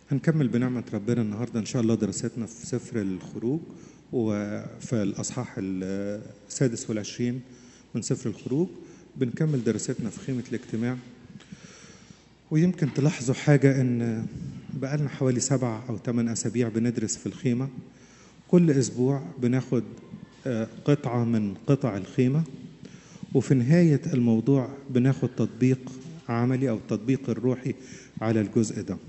هنكمل بنعمة ربنا النهاردة إن شاء الله دراستنا في سفر الخروج وفي الأصحاح السادس والعشرين من سفر الخروج بنكمل دراستنا في خيمة الاجتماع ويمكن تلاحظوا حاجة إن بقالنا حوالي سبع أو ثمان أسابيع بندرس في الخيمة كل أسبوع بناخد قطعة من قطع الخيمة وفي نهاية الموضوع بناخد تطبيق عملي أو التطبيق الروحي على الجزء ده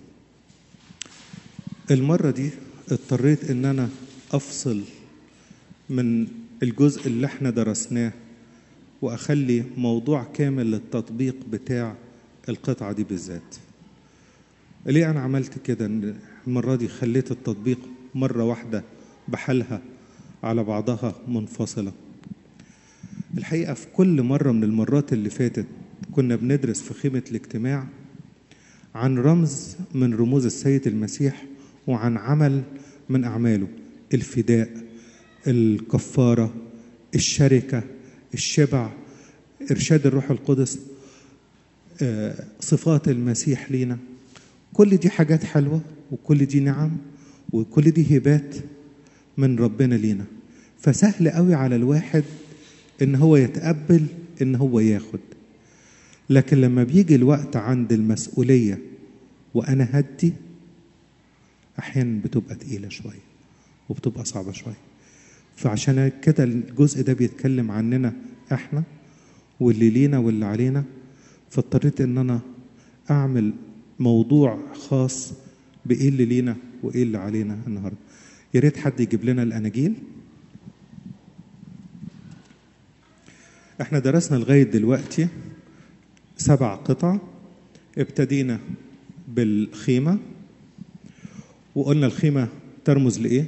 المرة دي اضطريت إن أنا أفصل من الجزء اللي احنا درسناه وأخلي موضوع كامل للتطبيق بتاع القطعة دي بالذات ليه أنا عملت كده إن المرة دي خليت التطبيق مرة واحدة بحالها على بعضها منفصلة الحقيقة في كل مرة من المرات اللي فاتت كنا بندرس في خيمة الاجتماع عن رمز من رموز السيد المسيح وعن عمل من أعماله الفداء الكفارة الشركة الشبع إرشاد الروح القدس صفات المسيح لينا كل دي حاجات حلوة وكل دي نعم وكل دي هبات من ربنا لينا فسهل قوي على الواحد ان هو يتقبل ان هو ياخد لكن لما بيجي الوقت عند المسؤولية وانا هدي احيانا بتبقى تقيلة شوية وبتبقى صعبة شوية فعشان كده الجزء ده بيتكلم عننا احنا واللي لينا واللي علينا فاضطريت ان انا اعمل موضوع خاص بايه اللي لينا وايه اللي علينا النهارده يا ريت حد يجيب لنا الاناجيل احنا درسنا لغايه دلوقتي سبع قطع ابتدينا بالخيمه وقلنا الخيمه ترمز لايه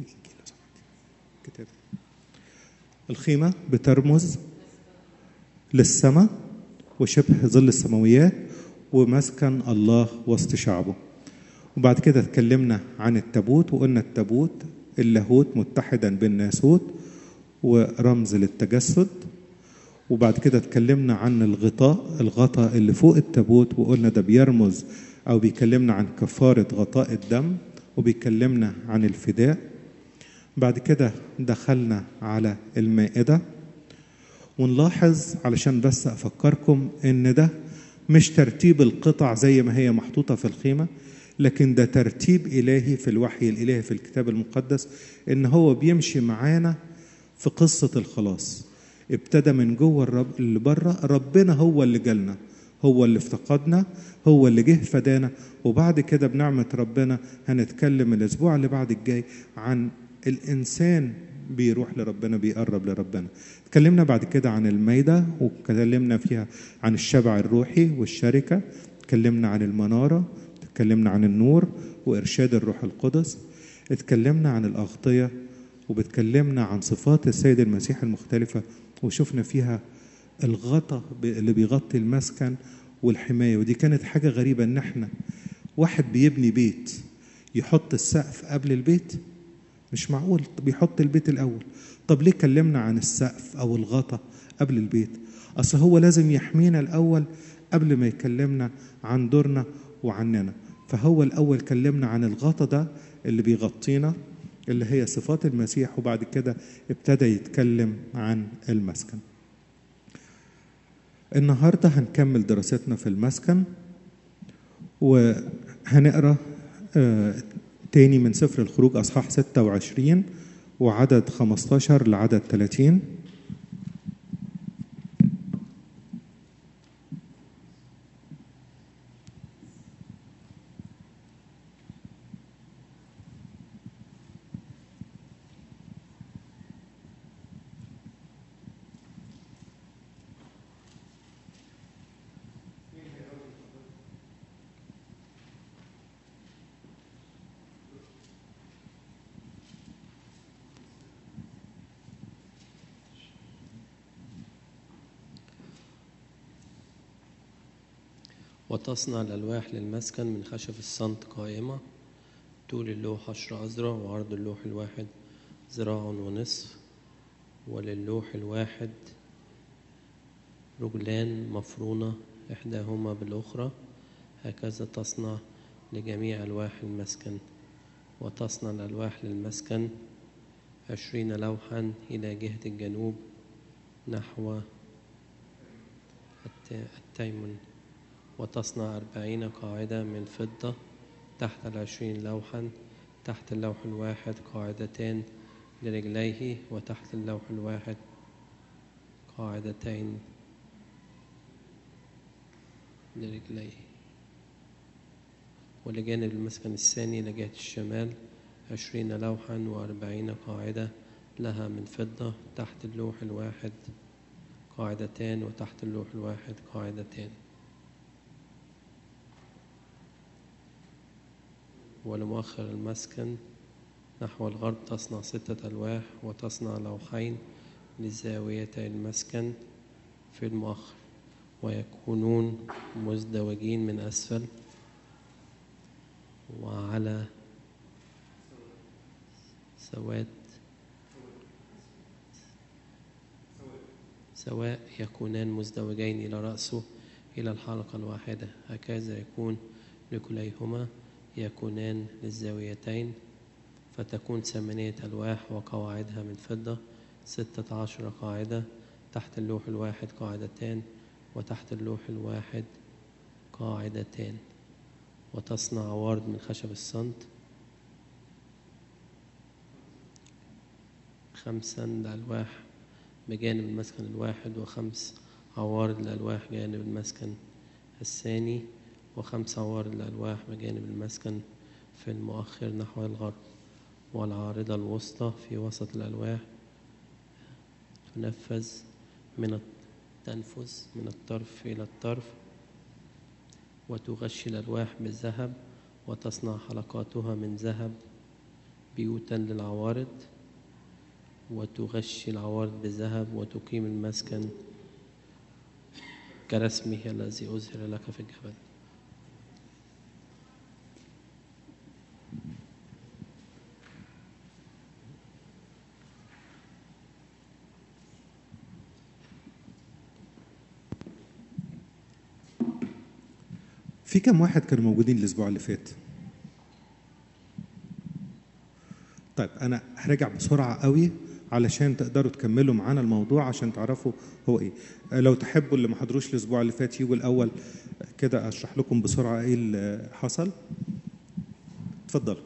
كتاب الخيمه بترمز للسماء وشبه ظل السماويات ومسكن الله وسط شعبه وبعد كده اتكلمنا عن التابوت وقلنا التابوت اللاهوت متحدا بالناسوت ورمز للتجسد وبعد كده اتكلمنا عن الغطاء الغطاء اللي فوق التابوت وقلنا ده بيرمز او بيكلمنا عن كفاره غطاء الدم وبيكلمنا عن الفداء بعد كده دخلنا على المائده ونلاحظ علشان بس افكركم ان ده مش ترتيب القطع زي ما هي محطوطه في الخيمه لكن ده ترتيب الهي في الوحي الالهي في الكتاب المقدس ان هو بيمشي معانا في قصه الخلاص ابتدى من جوه الرب اللي بره ربنا هو اللي جالنا هو اللي افتقدنا هو اللي جه فدانا وبعد كده بنعمه ربنا هنتكلم الاسبوع اللي بعد الجاي عن الانسان بيروح لربنا بيقرب لربنا اتكلمنا بعد كده عن الميدة واتكلمنا فيها عن الشبع الروحي والشركة اتكلمنا عن المنارة اتكلمنا عن النور وإرشاد الروح القدس اتكلمنا عن الأغطية وبتكلمنا عن صفات السيد المسيح المختلفة وشفنا فيها الغطا اللي بيغطي المسكن والحماية ودي كانت حاجة غريبة ان احنا واحد بيبني بيت يحط السقف قبل البيت مش معقول بيحط البيت الأول طب ليه كلمنا عن السقف أو الغطا قبل البيت أصل هو لازم يحمينا الأول قبل ما يكلمنا عن دورنا وعننا فهو الأول كلمنا عن الغطا ده اللي بيغطينا اللي هي صفات المسيح وبعد كده ابتدى يتكلم عن المسكن النهاردة هنكمل دراستنا في المسكن وهنقرأ آه تاني من سفر الخروج أصحاح 26 وعدد 15 لعدد 30 وتصنع الألواح للمسكن من خشب الصمت قائمة طول اللوح عشر أذرع وعرض اللوح الواحد ذراع ونصف وللوح الواحد رجلان مفرونة إحداهما بالأخرى هكذا تصنع لجميع ألواح المسكن وتصنع الألواح للمسكن عشرين لوحا إلى جهة الجنوب نحو الت- التيمن وتصنع أربعين قاعدة من فضة تحت العشرين لوحا تحت اللوح الواحد قاعدتان لرجليه وتحت اللوح الواحد قاعدتين لرجليه ولجانب المسكن الثاني لجهة الشمال عشرين لوحا وأربعين قاعدة لها من فضة تحت اللوح الواحد قاعدتان وتحت اللوح الواحد قاعدتان ولمؤخر المسكن نحو الغرب تصنع ستة ألواح وتصنع لوحين لزاويتي المسكن في المؤخر ويكونون مزدوجين من أسفل وعلى سواد سواء يكونان مزدوجين إلى رأسه إلى الحلقة الواحدة هكذا يكون لكليهما يكونان للزاويتين فتكون ثمانية ألواح وقواعدها من فضة ستة عشر قاعدة تحت اللوح الواحد قاعدتان وتحت اللوح الواحد قاعدتان وتصنع عوارض من خشب الصمت خمسا لألواح بجانب المسكن الواحد وخمس عوارض لألواح جانب المسكن الثاني وخمس عوارض لألواح بجانب المسكن في المؤخر نحو الغرب والعارضة الوسطى في وسط الألواح تنفذ من الت- تنفذ من الطرف إلى الطرف وتغشي الألواح بالذهب وتصنع حلقاتها من ذهب بيوتا للعوارض وتغشي العوارض بالذهب وتقيم المسكن كرسمه الذي أظهر لك في الجبل في كم واحد كانوا موجودين الاسبوع اللي فات طيب انا هرجع بسرعه قوي علشان تقدروا تكملوا معانا الموضوع عشان تعرفوا هو ايه آه، لو تحبوا اللي ما حضروش الاسبوع اللي فات يجوا الاول كده اشرح لكم بسرعه ايه اللي حصل اتفضلوا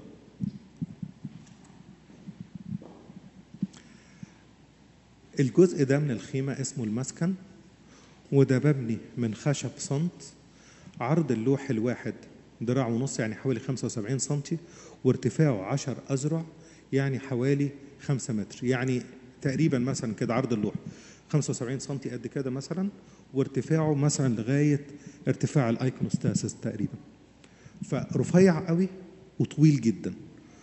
الجزء ده من الخيمه اسمه المسكن وده مبني من خشب صمت عرض اللوح الواحد ذراع ونص يعني حوالي 75 سنتي وارتفاعه 10 أذرع يعني حوالي 5 متر يعني تقريبا مثلا كده عرض اللوح 75 سنتي قد كده مثلا وارتفاعه مثلا لغاية ارتفاع الايكونوستاسيس تقريبا فرفيع قوي وطويل جدا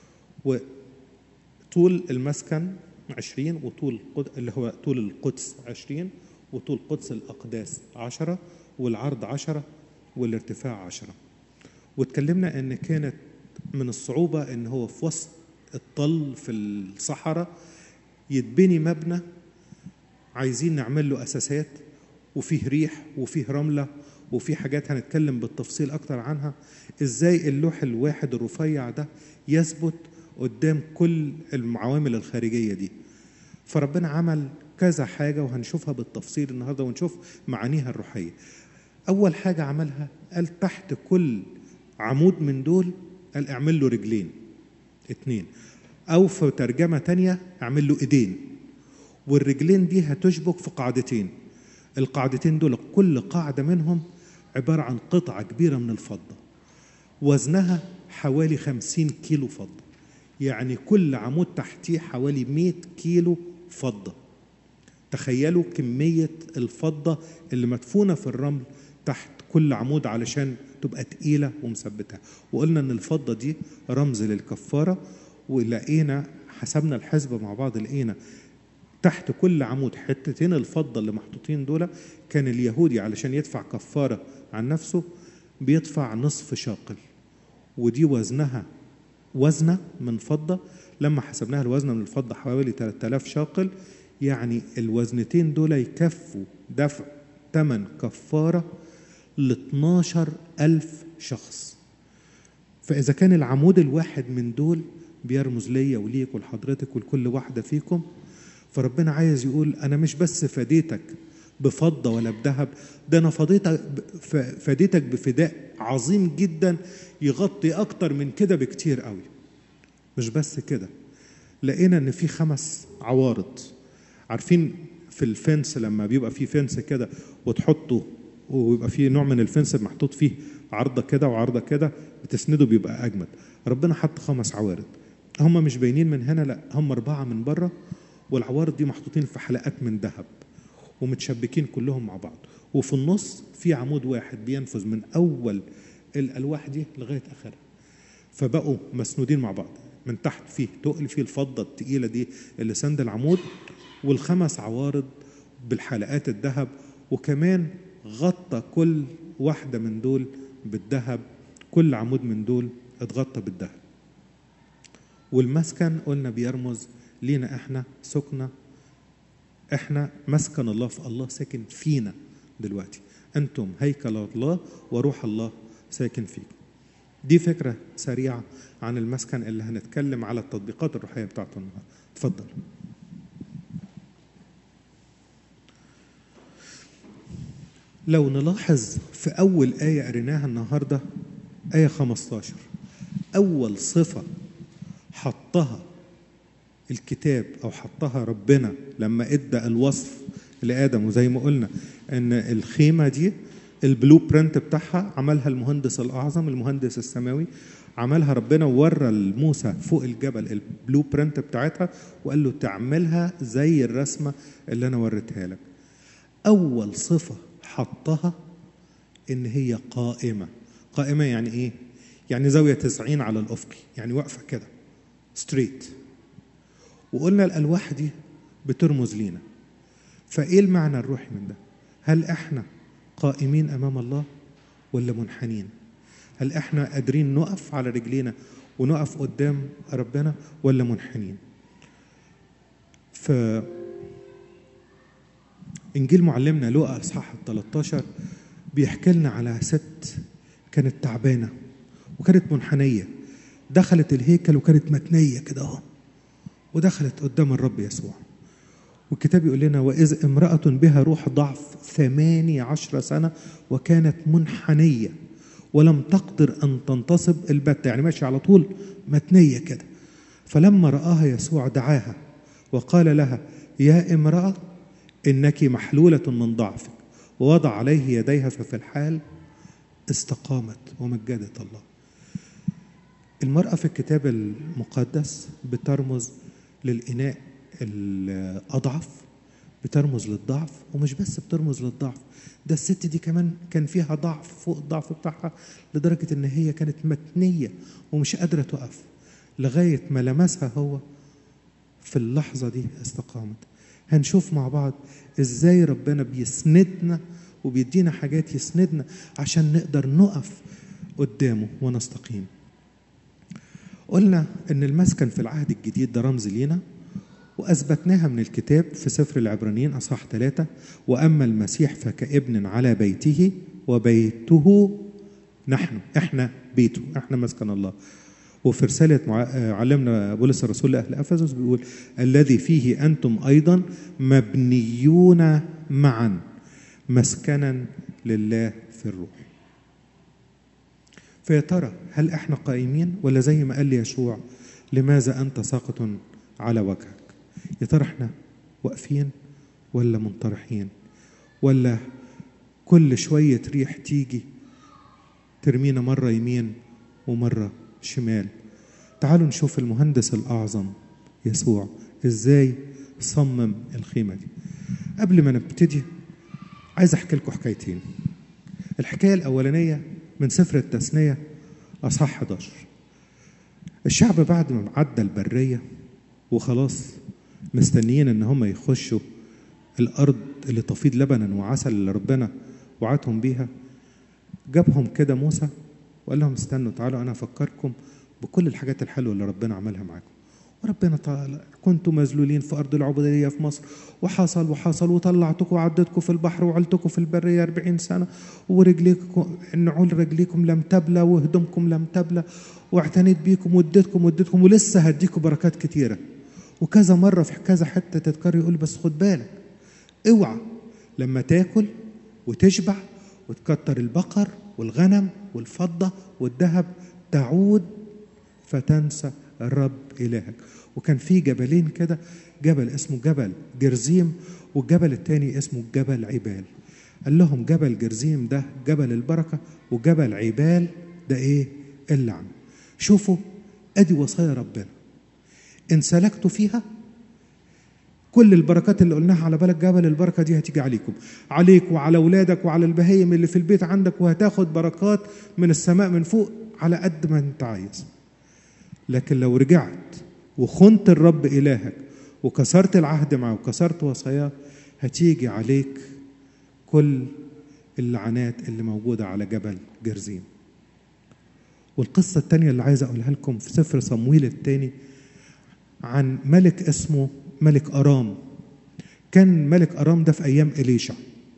وطول المسكن 20 وطول قد- اللي هو طول القدس 20 وطول قدس الأقداس 10 والعرض 10 والارتفاع 10 واتكلمنا ان كانت من الصعوبة ان هو في وسط الطل في الصحراء يتبني مبنى عايزين نعمل له اساسات وفيه ريح وفيه رملة وفيه حاجات هنتكلم بالتفصيل اكتر عنها ازاي اللوح الواحد الرفيع ده يثبت قدام كل العوامل الخارجية دي فربنا عمل كذا حاجة وهنشوفها بالتفصيل النهاردة ونشوف معانيها الروحية أول حاجة عملها قال تحت كل عمود من دول قال اعمل له رجلين اتنين أو في ترجمة تانية اعمل له إيدين والرجلين دي هتشبك في قاعدتين القاعدتين دول كل قاعدة منهم عبارة عن قطعة كبيرة من الفضة وزنها حوالي خمسين كيلو فضة يعني كل عمود تحتيه حوالي مئة كيلو فضة تخيلوا كمية الفضة اللي مدفونة في الرمل تحت كل عمود علشان تبقى تقيلة ومثبتة وقلنا ان الفضة دي رمز للكفارة ولقينا حسبنا الحسبة مع بعض لقينا تحت كل عمود حتتين الفضة اللي محطوطين دول كان اليهودي علشان يدفع كفارة عن نفسه بيدفع نصف شاقل ودي وزنها وزنة من فضة لما حسبناها الوزنة من الفضة حوالي 3000 شاقل يعني الوزنتين دول يكفوا دفع ثمن كفارة ل 12 ألف شخص فإذا كان العمود الواحد من دول بيرمز ليا وليك ولحضرتك ولكل واحدة فيكم فربنا عايز يقول أنا مش بس فديتك بفضة ولا بذهب ده أنا فديتك فديتك بفداء عظيم جدا يغطي أكتر من كده بكتير قوي مش بس كده لقينا إن في خمس عوارض عارفين في الفنس لما بيبقى فيه فنس كده وتحطه ويبقى فيه نوع من الفنس محطوط فيه عرضة كده وعرضة كده بتسنده بيبقى أجمد ربنا حط خمس عوارض هم مش باينين من هنا لا هم أربعة من بره والعوارض دي محطوطين في حلقات من ذهب ومتشبكين كلهم مع بعض وفي النص في عمود واحد بينفذ من أول الألواح دي لغاية آخرها فبقوا مسنودين مع بعض من تحت فيه تقل فيه الفضة التقيلة دي اللي سند العمود والخمس عوارض بالحلقات الذهب وكمان غطى كل واحدة من دول بالذهب كل عمود من دول اتغطى بالذهب والمسكن قلنا بيرمز لينا احنا سكنة احنا مسكن الله في الله ساكن فينا دلوقتي انتم هيكل الله وروح الله ساكن فيكم دي فكرة سريعة عن المسكن اللي هنتكلم على التطبيقات الروحية بتاعته النهارده اتفضل لو نلاحظ في أول آية قريناها النهاردة آية 15 أول صفة حطها الكتاب أو حطها ربنا لما إدى الوصف لآدم وزي ما قلنا إن الخيمة دي البلو برنت بتاعها عملها المهندس الأعظم المهندس السماوي عملها ربنا وورى لموسى فوق الجبل البلو برنت بتاعتها وقال له تعملها زي الرسمة اللي أنا وريتها لك أول صفة حطها إن هي قائمة قائمة يعني إيه؟ يعني زاوية 90 على الأفقي يعني واقفة كده ستريت وقلنا الألواح دي بترمز لينا فإيه المعنى الروحي من ده؟ هل إحنا قائمين أمام الله ولا منحنين؟ هل إحنا قادرين نقف على رجلينا ونقف قدام ربنا ولا منحنين؟ ف إنجيل معلمنا لوقا إصحاح 13 بيحكي لنا على ست كانت تعبانة وكانت منحنية دخلت الهيكل وكانت متنية كده أهو ودخلت قدام الرب يسوع والكتاب يقول لنا وإذ امرأة بها روح ضعف ثماني عشر سنة وكانت منحنية ولم تقدر أن تنتصب البتة يعني ماشية على طول متنية كده فلما رآها يسوع دعاها وقال لها يا امرأة إنك محلولة من ضعفك ووضع عليه يديها ففي الحال استقامت ومجدت الله المرأة في الكتاب المقدس بترمز للإناء الأضعف بترمز للضعف ومش بس بترمز للضعف ده الست دي كمان كان فيها ضعف فوق الضعف بتاعها لدرجة إن هي كانت متنية ومش قادرة تقف لغاية ما لمسها هو في اللحظة دي استقامت هنشوف مع بعض ازاي ربنا بيسندنا وبيدينا حاجات يسندنا عشان نقدر نقف قدامه ونستقيم قلنا ان المسكن في العهد الجديد ده رمز لينا واثبتناها من الكتاب في سفر العبرانيين اصحاح ثلاثة واما المسيح فكابن على بيته وبيته نحن احنا بيته احنا مسكن الله وفي رسالة علمنا بولس الرسول لأهل أفسس بيقول الذي فيه أنتم أيضا مبنيون معا مسكنا لله في الروح فيا ترى هل احنا قائمين ولا زي ما قال لي يشوع لماذا أنت ساقط على وجهك يا ترى احنا واقفين ولا منطرحين ولا كل شوية ريح تيجي ترمينا مرة يمين ومرة شمال تعالوا نشوف المهندس الأعظم يسوع إزاي صمم الخيمة دي قبل ما نبتدي عايز أحكي لكم حكايتين الحكاية الأولانية من سفر التثنية أصحاح 11 الشعب بعد ما عدى البرية وخلاص مستنيين إن هم يخشوا الأرض اللي تفيض لبنا وعسل اللي ربنا وعدهم بيها جابهم كده موسى وقال لهم استنوا تعالوا انا افكركم بكل الحاجات الحلوه اللي ربنا عملها معاكم وربنا تعالى كنتم مذلولين في أرض العبودية في مصر وحصل وحصل وطلعتكم وعدتكم في البحر وعلتكم في البرية أربعين سنة ورجليكم نعول رجليكم لم تبلى وهدومكم لم تبلى واعتنيت بيكم واديتكم واديتكم ولسه هديكم بركات كتيرة وكذا مرة في كذا حتة تذكر يقول بس خد بالك اوعى لما تاكل وتشبع وتكتر البقر والغنم والفضة والذهب تعود فتنسى الرب إلهك وكان في جبلين كده جبل اسمه جبل جرزيم والجبل التاني اسمه جبل عبال قال لهم جبل جرزيم ده جبل البركة وجبل عبال ده ايه اللعن شوفوا ادي وصايا ربنا ان سلكتوا فيها كل البركات اللي قلناها على بالك جبل البركة دي هتيجي عليكم عليك وعلى أولادك وعلى البهايم اللي في البيت عندك وهتاخد بركات من السماء من فوق على قد ما انت عايز لكن لو رجعت وخنت الرب إلهك وكسرت العهد معه وكسرت وصاياه هتيجي عليك كل اللعنات اللي موجودة على جبل جرزيم والقصة التانية اللي عايز أقولها لكم في سفر صمويل التاني عن ملك اسمه ملك أرام كان ملك أرام ده في أيام إليشع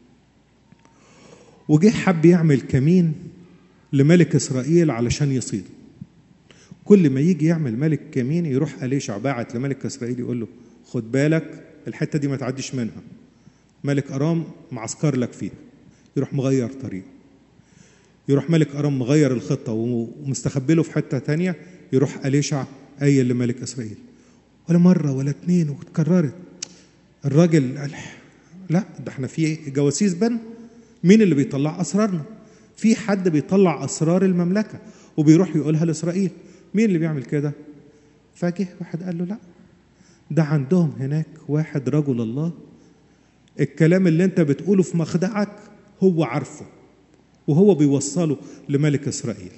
وجه حب يعمل كمين لملك إسرائيل علشان يصيده كل ما يجي يعمل ملك كمين يروح أليشع باعت لملك إسرائيل يقول له خد بالك الحتة دي ما تعديش منها ملك أرام معسكر لك فيها يروح مغير طريقه يروح ملك أرام مغير الخطة ومستخبله في حتة تانية يروح أليشع قايل لملك إسرائيل ولا مرة ولا اتنين واتكررت الراجل قال لا ده احنا في جواسيس بن مين اللي بيطلع أسرارنا في حد بيطلع أسرار المملكة وبيروح يقولها لإسرائيل مين اللي بيعمل كده فجه واحد قال له لا ده عندهم هناك واحد رجل الله الكلام اللي انت بتقوله في مخدعك هو عارفه وهو بيوصله لملك اسرائيل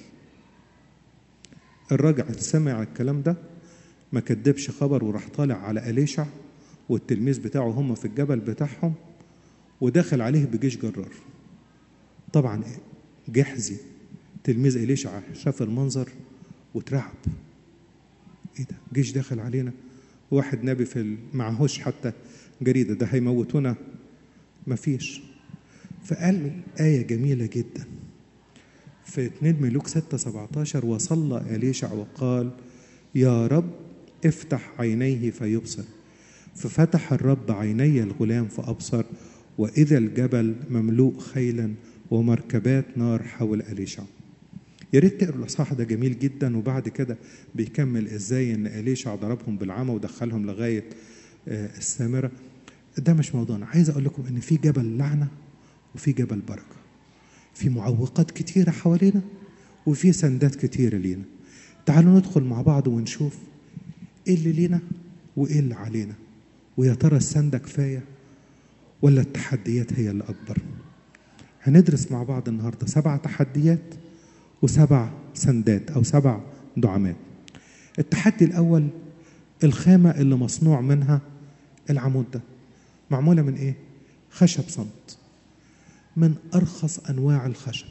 الراجل سمع الكلام ده ما كدبش خبر وراح طالع على أليشع والتلميذ بتاعه هم في الجبل بتاعهم ودخل عليه بجيش جرار طبعا جحزي تلميذ إليشع شاف المنظر وترعب ايه ده جيش داخل علينا واحد نبي في معهوش حتى جريدة ده هيموتونا مفيش فقال آية جميلة جدا في 2 ملوك 6 17 وصلى أليشع وقال يا رب افتح عينيه فيبصر ففتح الرب عيني الغلام فأبصر وإذا الجبل مملوء خيلا ومركبات نار حول أليشع يا ريت تقروا الاصحاح ده جميل جدا وبعد كده بيكمل ازاي ان اليشع ضربهم بالعمى ودخلهم لغايه السامره ده مش موضوعنا عايز اقول لكم ان في جبل لعنه وفي جبل بركه في معوقات كتيره حوالينا وفي سندات كتيره لينا تعالوا ندخل مع بعض ونشوف ايه اللي لينا وايه اللي علينا ويا ترى السنده كفايه ولا التحديات هي اللي اكبر هندرس مع بعض النهارده سبع تحديات وسبع سندات او سبع دعامات التحدي الاول الخامه اللي مصنوع منها العمود ده معموله من ايه خشب صمت من ارخص انواع الخشب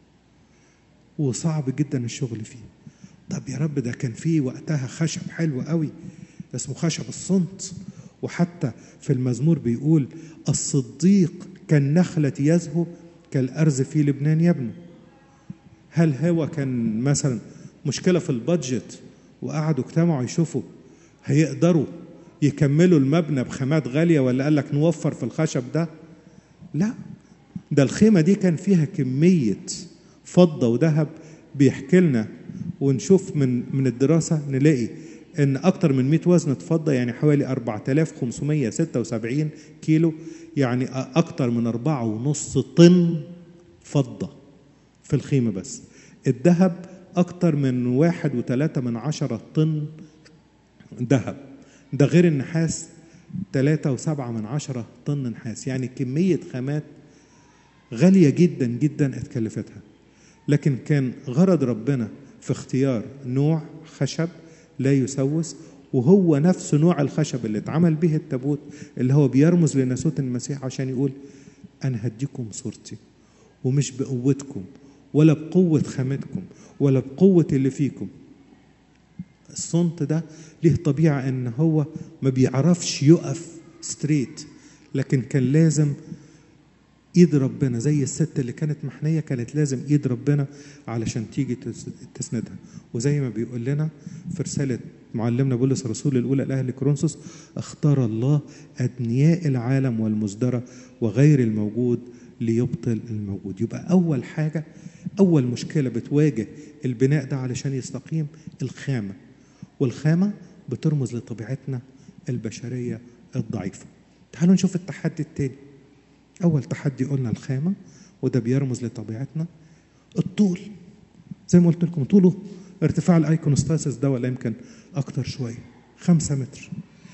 وصعب جدا الشغل فيه طب يا رب ده كان فيه وقتها خشب حلو قوي اسمه خشب الصمت وحتى في المزمور بيقول الصديق كالنخلة يزهو كالأرز في لبنان يبنو هل هو كان مثلا مشكلة في البادجت وقعدوا اجتمعوا يشوفوا هيقدروا يكملوا المبنى بخامات غالية ولا قال لك نوفر في الخشب ده لا ده الخيمة دي كان فيها كمية فضة وذهب بيحكي لنا ونشوف من من الدراسة نلاقي ان اكتر من 100 وزنة فضة يعني حوالي 4576 كيلو يعني اكتر من أربعة ونص طن فضة في الخيمة بس الذهب أكتر من واحد وثلاثة من عشرة طن ذهب ده غير النحاس ثلاثة وسبعة من عشرة طن نحاس يعني كمية خامات غالية جدا جدا اتكلفتها لكن كان غرض ربنا في اختيار نوع خشب لا يسوس وهو نفس نوع الخشب اللي اتعمل به التابوت اللي هو بيرمز لناسوت المسيح عشان يقول انا هديكم صورتي ومش بقوتكم ولا بقوة خامتكم ولا بقوة اللي فيكم الصمت ده ليه طبيعة ان هو ما بيعرفش يقف ستريت لكن كان لازم ايد ربنا زي الست اللي كانت محنية كانت لازم ايد ربنا علشان تيجي تسندها وزي ما بيقول لنا في رسالة معلمنا بولس الرسول الأولى لأهل كورنثوس اختار الله أدنياء العالم والمزدرى وغير الموجود ليبطل الموجود يبقى أول حاجة أول مشكلة بتواجه البناء ده علشان يستقيم الخامة والخامة بترمز لطبيعتنا البشرية الضعيفة تعالوا نشوف التحدي التاني أول تحدي قلنا الخامة وده بيرمز لطبيعتنا الطول زي ما قلت لكم طوله ارتفاع الايكونوستاسيس ده ولا يمكن أكتر شوية خمسة متر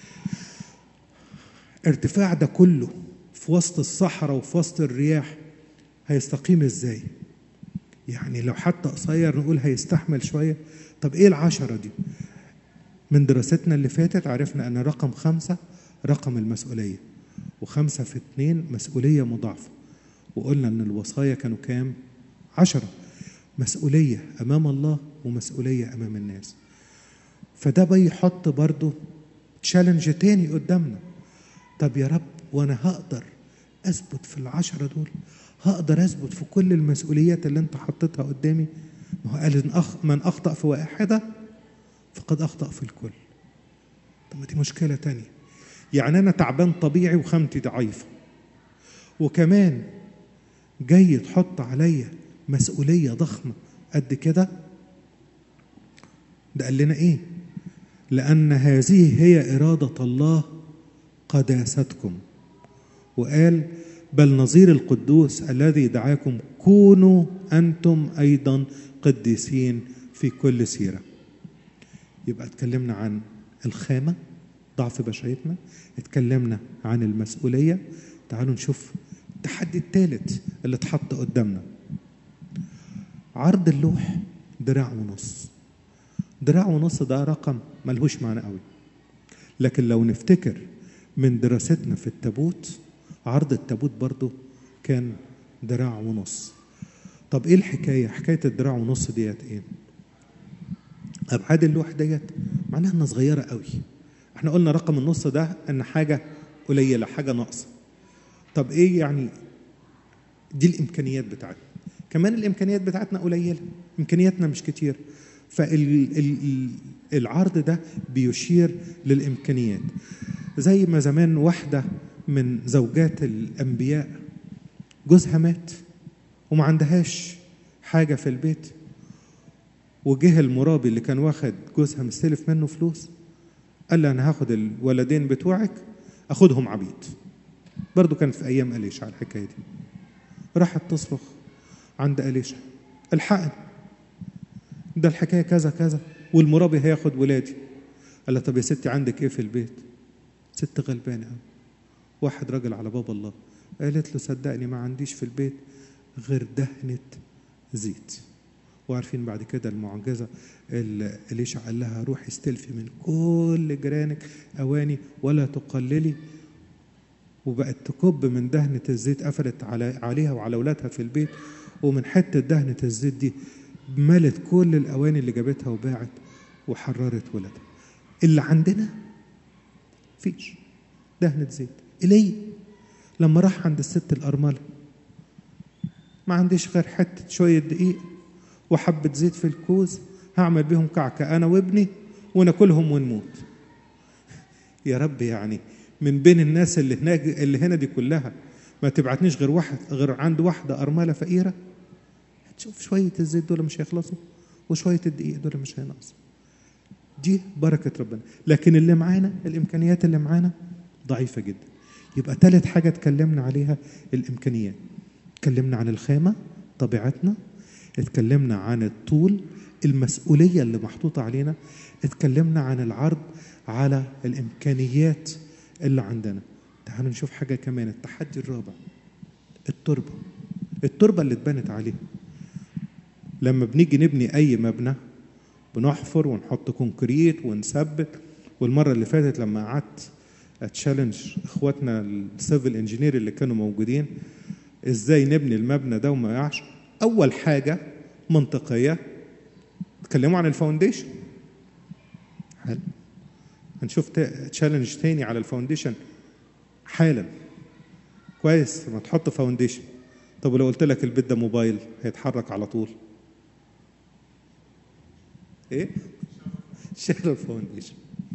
ارتفاع ده كله في وسط الصحراء وفي وسط الرياح هيستقيم ازاي يعني لو حتى قصير نقول هيستحمل شوية طب ايه العشرة دي من دراستنا اللي فاتت عرفنا ان رقم خمسة رقم المسؤولية وخمسة في اتنين مسؤولية مضاعفة وقلنا ان الوصايا كانوا كام عشرة مسؤولية أمام الله ومسؤولية أمام الناس فده بيحط برضو تشالنج تاني قدامنا طب يا رب وانا هقدر اثبت في العشرة دول هقدر اثبت في كل المسؤوليات اللي انت حطيتها قدامي ما هو قال إن أخ من اخطا في واحده فقد اخطا في الكل طب ما دي مشكله تانية يعني انا تعبان طبيعي وخامتي ضعيفه وكمان جاي تحط عليا مسؤوليه ضخمه قد كده ده قال لنا ايه لان هذه هي اراده الله قداستكم وقال بل نظير القدوس الذي دعاكم كونوا انتم ايضا قديسين في كل سيره يبقى اتكلمنا عن الخامه ضعف بشريتنا اتكلمنا عن المسؤوليه تعالوا نشوف التحدي الثالث اللي اتحط قدامنا عرض اللوح دراع ونص دراع ونص ده رقم ملهوش معنى قوي لكن لو نفتكر من دراستنا في التابوت عرض التابوت برضو كان دراع ونص طب ايه الحكايه حكايه الدراع ونص ديت ايه ابعاد اللوح ديت معناها انها صغيره قوي احنا قلنا رقم النص ده ان حاجه قليله حاجه ناقصه طب ايه يعني دي الامكانيات بتاعتنا كمان الامكانيات بتاعتنا قليله امكانياتنا مش كتير فالعرض ده بيشير للامكانيات زي ما زمان واحده من زوجات الانبياء جوزها مات وما عندهاش حاجه في البيت وجه المرابي اللي كان واخد جوزها مستلف منه فلوس قال لي انا هاخد الولدين بتوعك اخدهم عبيد برضو كان في ايام اليشع على الحكايه دي راحت تصرخ عند اليشع الحقني ده الحكايه كذا كذا والمرابي هياخد ولادي قال لها طب يا ستي عندك ايه في البيت ست غلبانه قوي واحد راجل على باب الله قالت له صدقني ما عنديش في البيت غير دهنه زيت وعارفين بعد كده المعجزه اللي إليشع قال لها روحي استلفي من كل جيرانك اواني ولا تقللي وبقت تكب من دهنة الزيت قفلت على عليها وعلى أولادها في البيت ومن حتة دهنة الزيت دي ملت كل الأواني اللي جابتها وباعت وحررت ولادها اللي عندنا فيش دهنة زيت إلي لما راح عند الست الأرملة ما عنديش غير حتة شوية دقيق وحبة زيت في الكوز هعمل بيهم كعكة أنا وابني وناكلهم ونموت يا رب يعني من بين الناس اللي هناك اللي هنا دي كلها ما تبعتنيش غير واحد غير عند واحدة أرملة فقيرة هتشوف شوية الزيت دول مش هيخلصوا وشوية الدقيق دول مش هينقصوا دي بركة ربنا لكن اللي معانا الإمكانيات اللي معانا ضعيفة جدا يبقى ثالث حاجة اتكلمنا عليها الإمكانيات اتكلمنا عن الخامة طبيعتنا اتكلمنا عن الطول المسؤولية اللي محطوطة علينا اتكلمنا عن العرض على الإمكانيات اللي عندنا تعالوا نشوف حاجة كمان التحدي الرابع التربة التربة اللي اتبنت عليها لما بنيجي نبني أي مبنى بنحفر ونحط كونكريت ونثبت والمرة اللي فاتت لما قعدت اتشالنج اخواتنا السيفل انجينير اللي كانوا موجودين ازاي نبني المبنى ده وما يقعش اول حاجه منطقيه اتكلموا عن الفاونديشن هنشوف تشالنج تاني على الفاونديشن حالا كويس ما تحط فاونديشن طب ولو قلت لك البيت ده موبايل هيتحرك على طول ايه شال الفاونديشن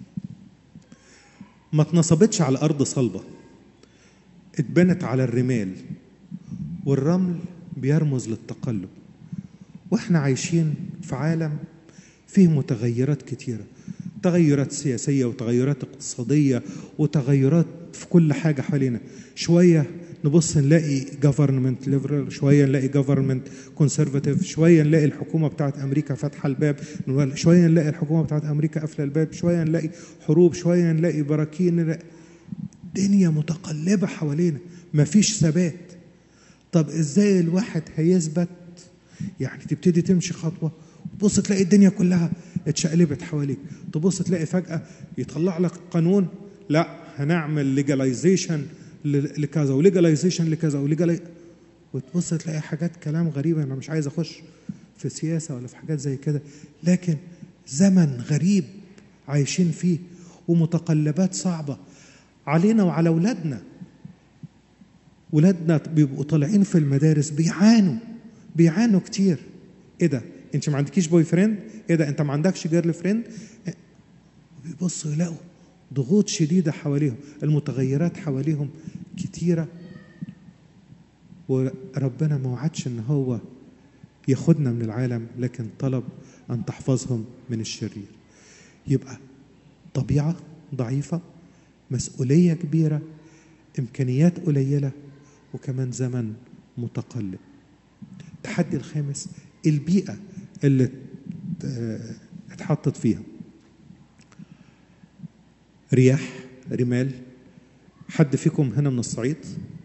ما اتنصبتش على ارض صلبه اتبنت على الرمال والرمل بيرمز للتقلب واحنا عايشين في عالم فيه متغيرات كتيره تغيرات سياسيه وتغيرات اقتصاديه وتغيرات في كل حاجه حوالينا شويه نبص نلاقي جفرمنت ليبرال شويه نلاقي جفرمنت كونسرفاتيف شويه نلاقي الحكومه بتاعت امريكا فاتحه الباب شويه نلاقي الحكومه بتاعت امريكا قافله الباب شويه نلاقي حروب شويه نلاقي براكين نلاقي دنيا متقلبه حوالينا مفيش ثبات طب ازاي الواحد هيثبت يعني تبتدي تمشي خطوه تبص تلاقي الدنيا كلها اتشقلبت حواليك تبص تلاقي فجاه يطلع لك قانون لا هنعمل ليجاليزيشن لكذا وليجاليزيشن لكذا وليجالي وتبص تلاقي حاجات كلام غريبة أنا مش عايز أخش في سياسة ولا في حاجات زي كده لكن زمن غريب عايشين فيه ومتقلبات صعبة علينا وعلى أولادنا ولادنا بيبقوا طالعين في المدارس بيعانوا بيعانوا كتير ايه ده انت ما عندكيش بوي فريند ايه ده انت ما عندكش جيرل فريند بيبصوا يلاقوا ضغوط شديدة حواليهم المتغيرات حواليهم كتيرة وربنا ما وعدش ان هو ياخدنا من العالم لكن طلب ان تحفظهم من الشرير يبقى طبيعة ضعيفة مسؤولية كبيرة إمكانيات قليلة وكمان زمن متقلب التحدي الخامس البيئة اللي اتحطت فيها رياح رمال حد فيكم هنا من الصعيد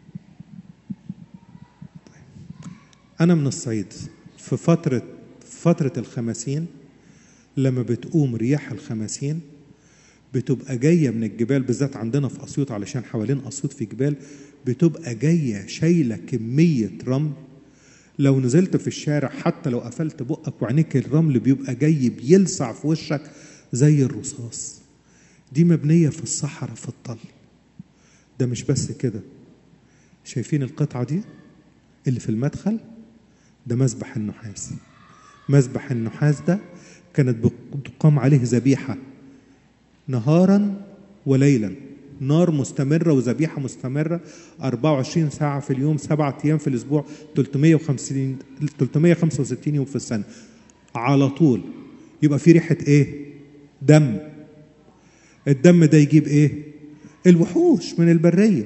أنا من الصعيد في فترة فترة الخمسين لما بتقوم رياح الخمسين بتبقى جاية من الجبال بالذات عندنا في أسيوط علشان حوالين أسيوط في جبال بتبقى جاية شايلة كمية رمل لو نزلت في الشارع حتى لو قفلت بقك وعينيك الرمل بيبقى جاي بيلسع في وشك زي الرصاص دي مبنية في الصحراء في الطل ده مش بس كده شايفين القطعة دي اللي في المدخل ده مسبح النحاس مسبح النحاس ده كانت بتقام عليه ذبيحة نهارا وليلا نار مستمرة وذبيحة مستمرة 24 ساعة في اليوم سبعة أيام في الأسبوع 350 365 يوم في السنة على طول يبقى في ريحة إيه؟ دم الدم ده يجيب إيه؟ الوحوش من البرية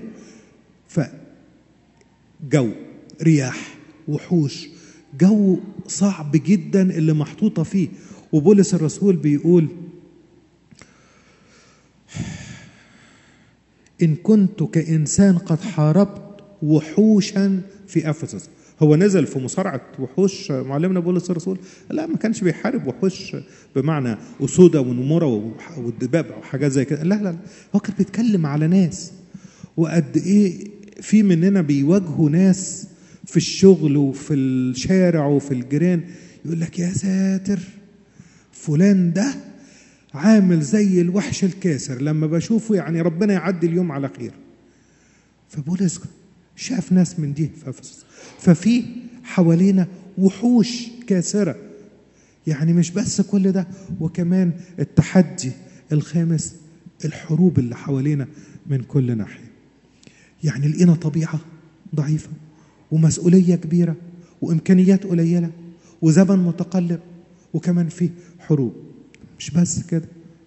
فجو رياح وحوش جو صعب جدا اللي محطوطة فيه وبولس الرسول بيقول إن كنت كإنسان قد حاربت وحوشا في أفسس هو نزل في مصارعة وحوش معلمنا بولس الرسول لا ما كانش بيحارب وحوش بمعنى أسودة ونمورة والدباب وحاجات زي كده لا لا هو كان بيتكلم على ناس وقد إيه في مننا بيواجهوا ناس في الشغل وفي الشارع وفي الجيران يقول لك يا ساتر فلان ده عامل زي الوحش الكاسر لما بشوفه يعني ربنا يعدي اليوم على خير فبولس شاف ناس من دي في افسس ففي حوالينا وحوش كاسره يعني مش بس كل ده وكمان التحدي الخامس الحروب اللي حوالينا من كل ناحيه يعني لقينا طبيعه ضعيفه ومسؤوليه كبيره وامكانيات قليله وزمن متقلب وكمان فيه حروب مش بس كده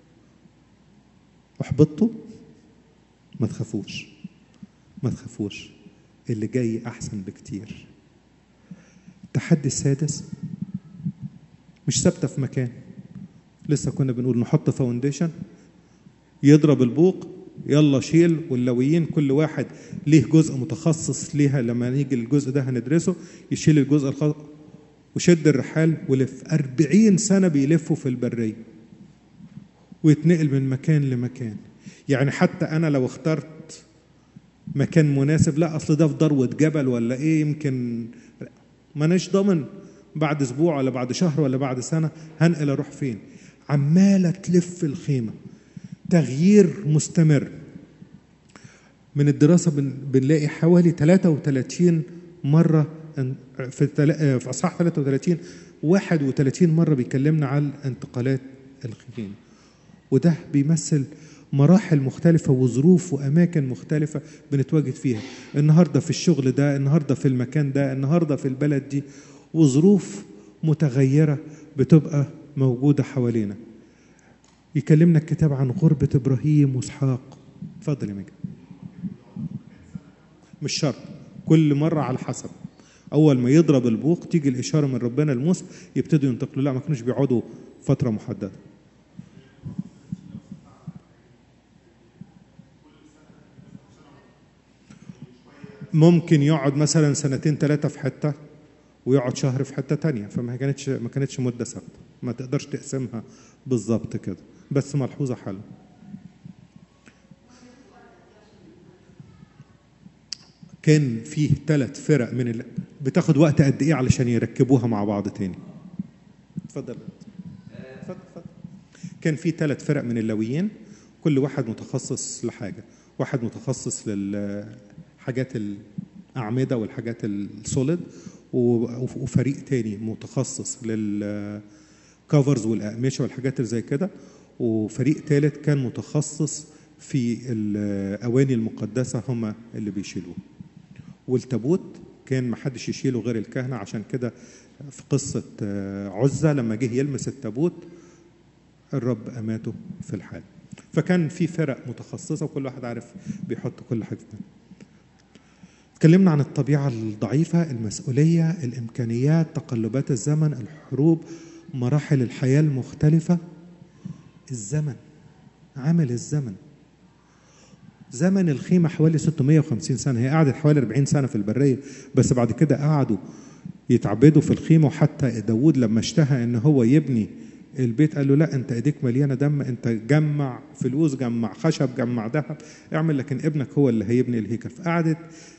احبطتوا ما تخافوش ما تخافوش اللي جاي احسن بكتير التحدي السادس مش ثابته في مكان لسه كنا بنقول نحط فاونديشن يضرب البوق يلا شيل واللويين كل واحد ليه جزء متخصص ليها لما نيجي الجزء ده هندرسه يشيل الجزء الخاص وشد الرحال ولف أربعين سنة بيلفوا في البرية ويتنقل من مكان لمكان يعني حتى أنا لو اخترت مكان مناسب لا أصل ده في ذروة جبل ولا إيه يمكن مانيش ضامن بعد أسبوع ولا بعد شهر ولا بعد سنة هنقل أروح فين عمالة تلف الخيمة تغيير مستمر من الدراسة بن- بنلاقي حوالي 33 مرة ان- في تلا- في أصحاح 33 31 مرة بيكلمنا عن انتقالات الخيم وده بيمثل مراحل مختلفة وظروف وأماكن مختلفة بنتواجد فيها النهاردة في الشغل ده النهاردة في المكان ده النهاردة في البلد دي وظروف متغيرة بتبقى موجودة حوالينا يكلمنا الكتاب عن غربة إبراهيم وإسحاق اتفضل يا مجد مش شرط كل مرة على حسب أول ما يضرب البوق تيجي الإشارة من ربنا لموسى يبتدوا ينتقلوا لا ما كانوش بيقعدوا فترة محددة ممكن يقعد مثلا سنتين ثلاثة في حتة ويقعد شهر في حتة تانية فما كانتش ما كانتش مدة ثابتة ما تقدرش تقسمها بالظبط كده بس ملحوظة حلوة كان فيه ثلاث فرق من ال... بتاخد وقت قد ايه علشان يركبوها مع بعض تاني اتفضل اتفضل اتفضل كان في ثلاث فرق من اللويين كل واحد متخصص لحاجه واحد متخصص للحاجات الاعمده والحاجات السوليد و- وفريق تاني متخصص للكفرز والاقمشه والحاجات اللي زي كده وفريق ثالث كان متخصص في الاواني المقدسه هم اللي بيشيلوه والتابوت كان محدش يشيله غير الكهنه عشان كده في قصه آه، عزة لما جه يلمس التابوت الرب اماته في الحال فكان في فرق متخصصه وكل واحد عارف بيحط كل حاجه فين. اتكلمنا عن الطبيعه الضعيفه المسؤوليه الامكانيات تقلبات الزمن الحروب مراحل الحياه المختلفه الزمن عامل الزمن زمن الخيمة حوالي 650 سنة هي قعدت حوالي 40 سنة في البرية بس بعد كده قعدوا يتعبدوا في الخيمة وحتى داود لما اشتهى ان هو يبني البيت قال له لا انت ايديك مليانة دم انت جمع فلوس جمع خشب جمع ذهب اعمل لكن ابنك هو اللي هيبني الهيكل فقعدت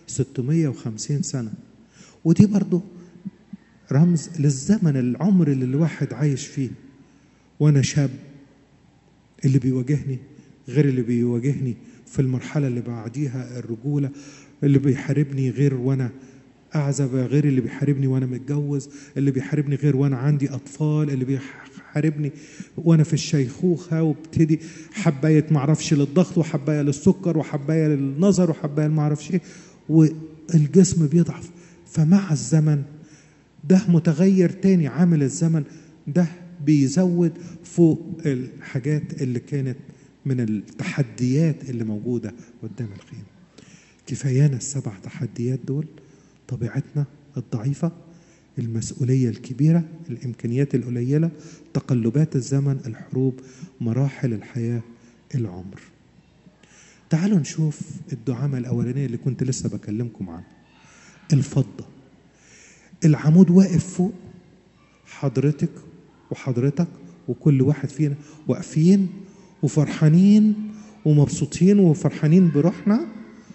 650 سنة ودي برضو رمز للزمن العمر اللي الواحد عايش فيه وانا شاب اللي بيواجهني غير اللي بيواجهني في المرحلة اللي بعديها الرجولة اللي بيحاربني غير وأنا أعزب غير اللي بيحاربني وأنا متجوز اللي بيحاربني غير وأنا عندي أطفال اللي بيحاربني وأنا في الشيخوخة وابتدي حباية معرفش للضغط وحباية للسكر وحباية للنظر وحباية معرفش إيه والجسم بيضعف فمع الزمن ده متغير تاني عامل الزمن ده بيزود فوق الحاجات اللي كانت من التحديات اللي موجودة قدام الخيمة كفايانا السبع تحديات دول طبيعتنا الضعيفة المسؤولية الكبيرة الإمكانيات القليلة تقلبات الزمن الحروب مراحل الحياة العمر تعالوا نشوف الدعامة الأولانية اللي كنت لسه بكلمكم عنها الفضة العمود واقف فوق حضرتك وحضرتك وكل واحد فينا واقفين وفرحانين ومبسوطين وفرحانين بروحنا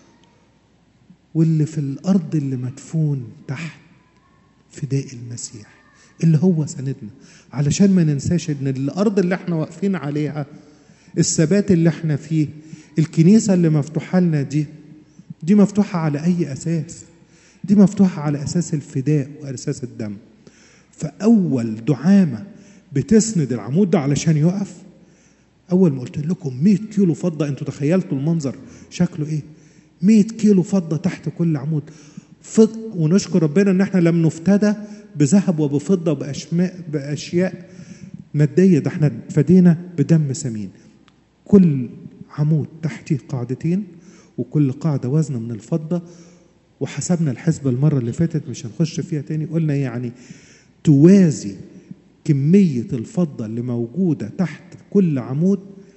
واللي في الارض اللي مدفون تحت فداء المسيح اللي هو سندنا علشان ما ننساش ان الارض اللي احنا واقفين عليها الثبات اللي احنا فيه الكنيسه اللي مفتوحه لنا دي دي مفتوحه على اي اساس دي مفتوحه على اساس الفداء واساس الدم فاول دعامه بتسند العمود ده علشان يقف اول ما قلت لكم 100 كيلو فضه انتوا تخيلتوا المنظر شكله ايه 100 كيلو فضه تحت كل عمود فض ونشكر ربنا ان احنا لم نفتدى بذهب وبفضه بأشماء باشياء ماديه ده احنا اتفدينا بدم ثمين كل عمود تحتيه قاعدتين وكل قاعده وزنه من الفضه وحسبنا الحسبه المره اللي فاتت مش هنخش فيها تاني قلنا يعني توازي كمية الفضة اللي موجودة تحت كل عمود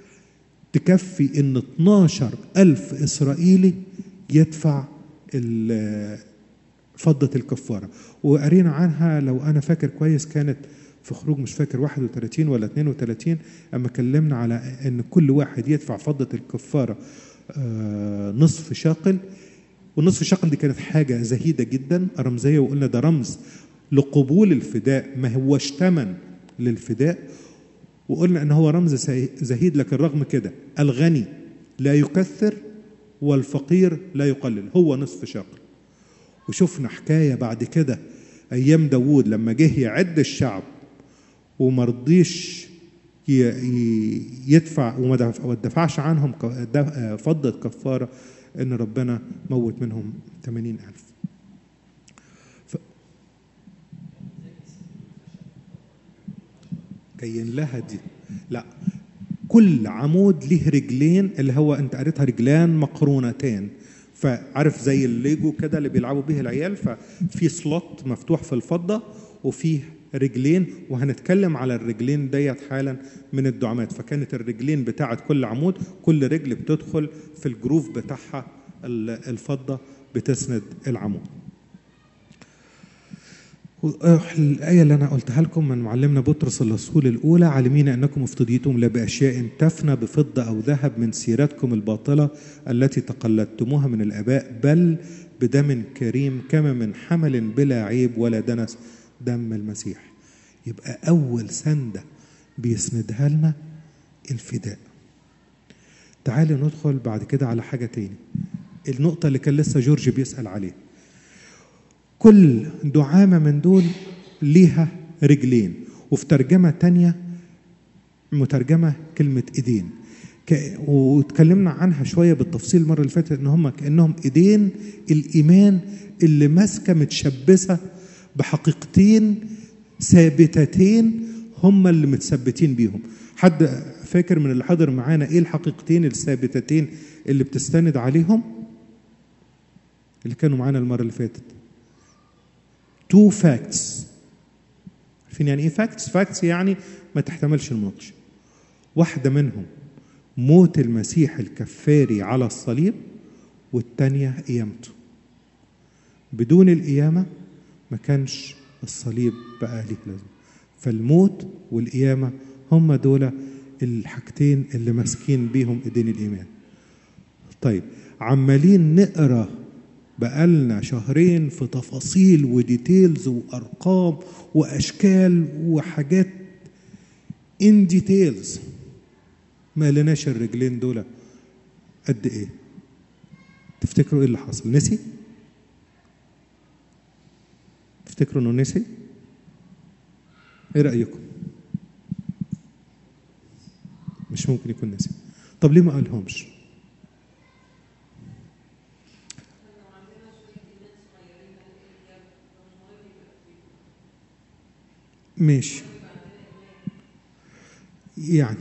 تكفي ان 12 ألف إسرائيلي يدفع فضة الكفارة وقرينا عنها لو أنا فاكر كويس كانت في خروج مش فاكر 31 ولا 32 أما كلمنا على أن كل واحد يدفع فضة الكفارة نصف شاقل والنصف شاقل دي كانت حاجة زهيدة جدا رمزية وقلنا ده رمز لقبول الفداء ما هوش ثمن للفداء وقلنا ان هو رمز زهيد لكن رغم كده الغني لا يكثر والفقير لا يقلل هو نصف شقل وشفنا حكاية بعد كده أيام داوود لما جه يعد الشعب ومرضيش يدفع وما دفعش عنهم فضة كفارة إن ربنا موت منهم 80 ألف ف... كين لها دي لا كل عمود ليه رجلين اللي هو انت قريتها رجلان مقرونتان فعارف زي الليجو كده اللي بيلعبوا به العيال ففي سلوت مفتوح في الفضة وفيه رجلين وهنتكلم على الرجلين ديت حالا من الدعامات فكانت الرجلين بتاعت كل عمود كل رجل بتدخل في الجروف بتاعها الفضة بتسند العمود الآية اللي أنا قلتها لكم من معلمنا بطرس الرسول الأولى عالمين أنكم افتديتم لا بأشياء تفنى بفضة أو ذهب من سيرتكم الباطلة التي تقلدتموها من الآباء بل بدم كريم كما من حمل بلا عيب ولا دنس دم المسيح يبقى أول سندة بيسندها لنا الفداء تعالوا ندخل بعد كده على حاجة تاني النقطة اللي كان لسه جورج بيسأل عليها كل دعامة من دول ليها رجلين وفي ترجمة تانية مترجمة كلمة ايدين واتكلمنا عنها شوية بالتفصيل المرة اللي فاتت ان هم كأنهم ايدين الايمان اللي ماسكة متشبثة بحقيقتين ثابتتين هم اللي متثبتين بيهم حد فاكر من اللي حضر معانا ايه الحقيقتين الثابتتين اللي بتستند عليهم اللي كانوا معانا المرة اللي فاتت تو فاكتس عارفين يعني ايه فاكتس فاكتس يعني ما تحتملش المناقشه واحده منهم موت المسيح الكفاري على الصليب والتانية قيامته بدون القيامة ما كانش الصليب بقى ليه لازمة فالموت والقيامة هم دول الحاجتين اللي ماسكين بيهم ايدين الإيمان طيب عمالين نقرا بقالنا شهرين في تفاصيل وديتيلز وارقام واشكال وحاجات ان ديتيلز ما لناش الرجلين دول قد ايه تفتكروا ايه اللي حصل نسي تفتكروا انه نسي ايه رايكم مش ممكن يكون نسي طب ليه ما قالهمش ماشي يعني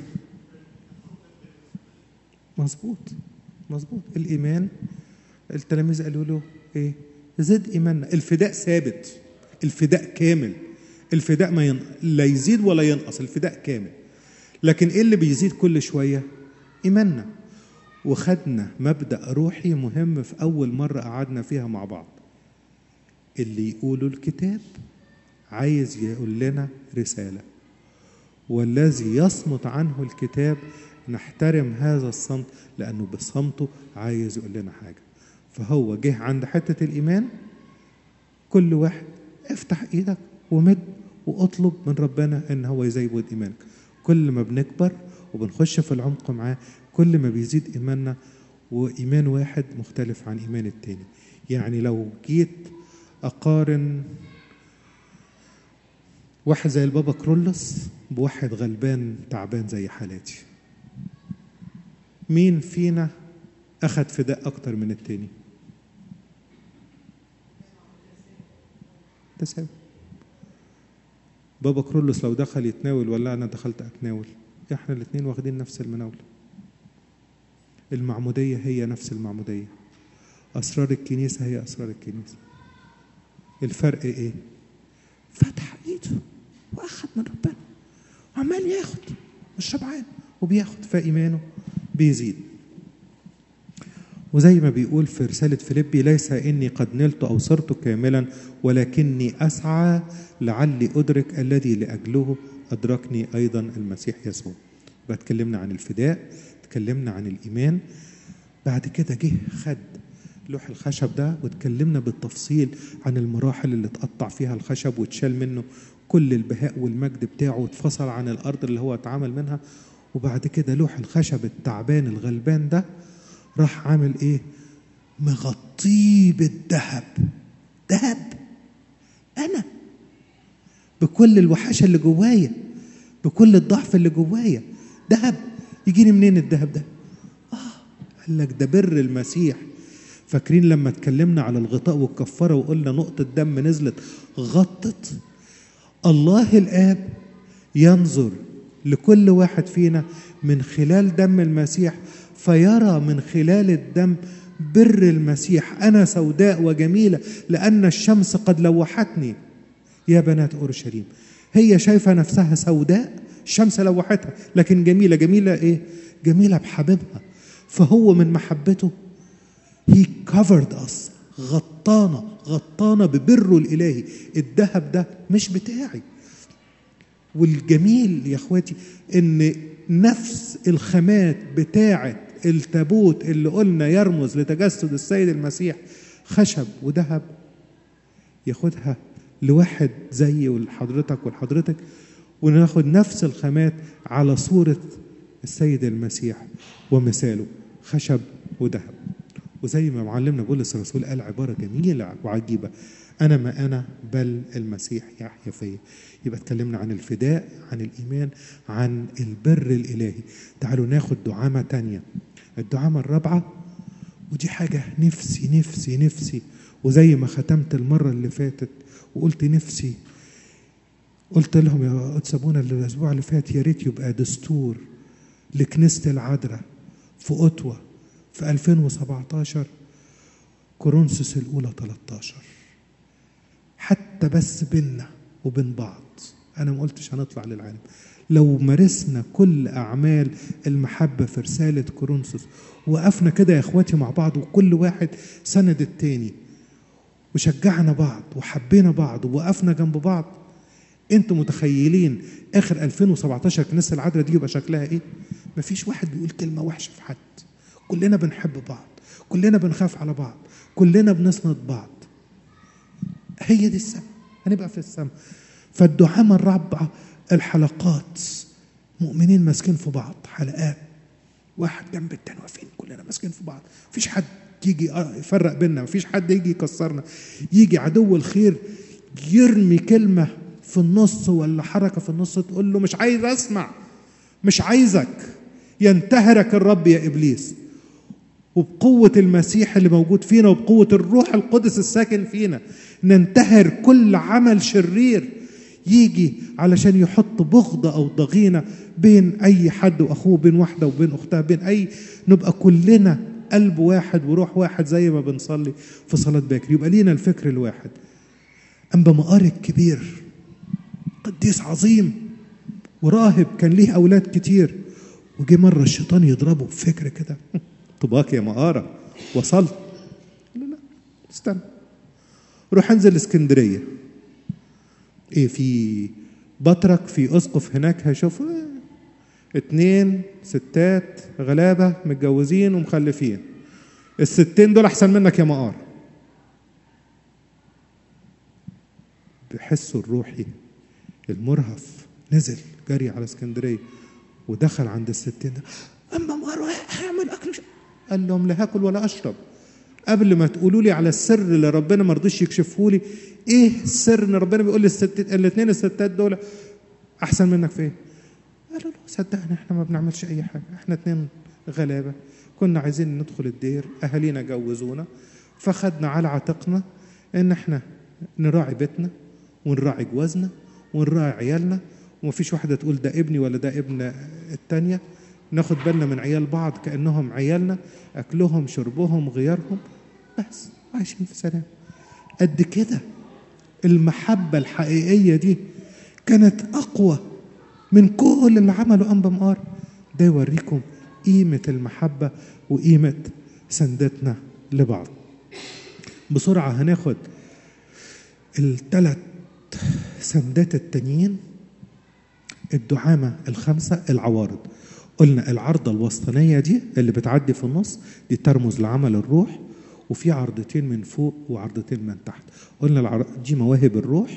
مظبوط مظبوط الايمان التلاميذ قالوا له ايه زد ايماننا الفداء ثابت الفداء كامل الفداء ما ين... لا يزيد ولا ينقص الفداء كامل لكن ايه اللي بيزيد كل شويه ايماننا وخدنا مبدا روحي مهم في اول مره قعدنا فيها مع بعض اللي يقولوا الكتاب عايز يقول لنا رسالة والذي يصمت عنه الكتاب نحترم هذا الصمت لأنه بصمته عايز يقول لنا حاجة فهو جه عند حتة الإيمان كل واحد افتح ايدك ومد واطلب من ربنا ان هو يزود ايمانك كل ما بنكبر وبنخش في العمق معاه كل ما بيزيد ايماننا وايمان واحد مختلف عن ايمان التاني يعني لو جيت اقارن واحد زي البابا كرولس بواحد غلبان تعبان زي حالاتي مين فينا أخد فداء أكتر من التاني تساوي بابا كرولس لو دخل يتناول ولا أنا دخلت أتناول إحنا الاتنين واخدين نفس المناولة المعمودية هي نفس المعمودية أسرار الكنيسة هي أسرار الكنيسة الفرق إيه؟ فتح إيده واخد من ربنا وعمال ياخد مش شبعان وبياخد فايمانه بيزيد وزي ما بيقول في رسالة فيليبي ليس إني قد نلت أو صرت كاملا ولكني أسعى لعلي أدرك الذي لأجله أدركني أيضا المسيح يسوع بتكلمنا عن الفداء تكلمنا عن الإيمان بعد كده جه خد لوح الخشب ده واتكلمنا بالتفصيل عن المراحل اللي اتقطع فيها الخشب واتشال منه كل البهاء والمجد بتاعه اتفصل عن الارض اللي هو اتعامل منها وبعد كده لوح الخشب التعبان الغلبان ده راح عامل ايه مغطيه بالذهب ذهب انا بكل الوحشه اللي جوايا بكل الضعف اللي جوايا ذهب يجيني منين الذهب ده اه قال لك ده بر المسيح فاكرين لما اتكلمنا على الغطاء والكفاره وقلنا نقطه دم نزلت غطت الله الاب ينظر لكل واحد فينا من خلال دم المسيح فيرى من خلال الدم بر المسيح انا سوداء وجميله لان الشمس قد لوحتني يا بنات اورشليم هي شايفه نفسها سوداء الشمس لوحتها لكن جميله جميله ايه جميله بحبيبها فهو من محبته he covered us غطانا غطانا ببره الالهي الذهب ده مش بتاعي والجميل يا اخواتي ان نفس الخامات بتاعه التابوت اللي قلنا يرمز لتجسد السيد المسيح خشب وذهب ياخدها لواحد زي ولحضرتك ولحضرتك وناخد نفس الخامات على صورة السيد المسيح ومثاله خشب وذهب وزي ما معلمنا بولس الرسول قال عبارة جميلة وعجيبة أنا ما أنا بل المسيح يحيا فيا يبقى اتكلمنا عن الفداء عن الإيمان عن البر الإلهي تعالوا ناخد دعامة تانية الدعامة الرابعة ودي حاجة نفسي نفسي نفسي وزي ما ختمت المرة اللي فاتت وقلت نفسي قلت لهم يا قدس ابونا الاسبوع اللي فات يا ريت يبقى دستور لكنيسه العذراء في اوتوا في 2017 كورنثوس الاولى 13 حتى بس بينا وبين بعض انا ما قلتش هنطلع للعالم لو مارسنا كل اعمال المحبه في رساله كورنثوس وقفنا كده يا اخواتي مع بعض وكل واحد سند التاني وشجعنا بعض وحبينا بعض ووقفنا جنب بعض انتوا متخيلين اخر 2017 كنيسه العذراء دي يبقى شكلها ايه؟ مفيش واحد بيقول كلمه وحشه في حد كلنا بنحب بعض كلنا بنخاف على بعض كلنا بنسند بعض هي دي السماء هنبقى في السماء فالدعامة الرابعة الحلقات مؤمنين ماسكين في بعض حلقات واحد جنب التاني واقفين كلنا ماسكين في بعض مفيش حد يجي يفرق بينا مفيش حد يجي يكسرنا يجي عدو الخير يرمي كلمة في النص ولا حركة في النص تقول له مش عايز أسمع مش عايزك ينتهرك الرب يا إبليس وبقوة المسيح اللي موجود فينا وبقوة الروح القدس الساكن فينا ننتهر كل عمل شرير يجي علشان يحط بغضة أو ضغينة بين أي حد وأخوه بين واحدة وبين أختها بين أي نبقى كلنا قلب واحد وروح واحد زي ما بنصلي في صلاة باكر يبقى لينا الفكر الواحد أنبا مقاري الكبير قديس عظيم وراهب كان ليه أولاد كتير وجي مرة الشيطان يضربه بفكر كده طباك يا مقارة وصلت لا لا استنى روح انزل اسكندرية ايه في بطرك في اسقف هناك هشوف اه اتنين ستات غلابة متجوزين ومخلفين الستين دول احسن منك يا مقار بحسه الروحي المرهف نزل جري على اسكندرية ودخل عند الستين ده اما مقار هيعمل اكل شو. قال لهم لا هاكل ولا اشرب قبل ما تقولوا لي على السر اللي ربنا ما رضيش يكشفه لي ايه السر ان ربنا بيقول للست الاثنين الستات دول احسن منك في ايه؟ قالوا له صدقني احنا ما بنعملش اي حاجه احنا اتنين غلابه كنا عايزين ندخل الدير اهالينا جوزونا فخدنا على عاتقنا ان احنا نراعي بيتنا ونراعي جوازنا ونراعي عيالنا ومفيش واحده تقول ده ابني ولا ده ابن التانيه ناخد بالنا من عيال بعض كانهم عيالنا اكلهم شربهم غيارهم بس عايشين في سلام قد كده المحبه الحقيقيه دي كانت اقوى من كل اللي عمله انبا مقار ده يوريكم قيمه المحبه وقيمه سندتنا لبعض بسرعه هناخد الثلاث سندات التانيين الدعامه الخمسه العوارض قلنا العرضة الوسطانية دي اللي بتعدي في النص دي ترمز لعمل الروح وفي عرضتين من فوق وعرضتين من تحت قلنا العر... دي مواهب الروح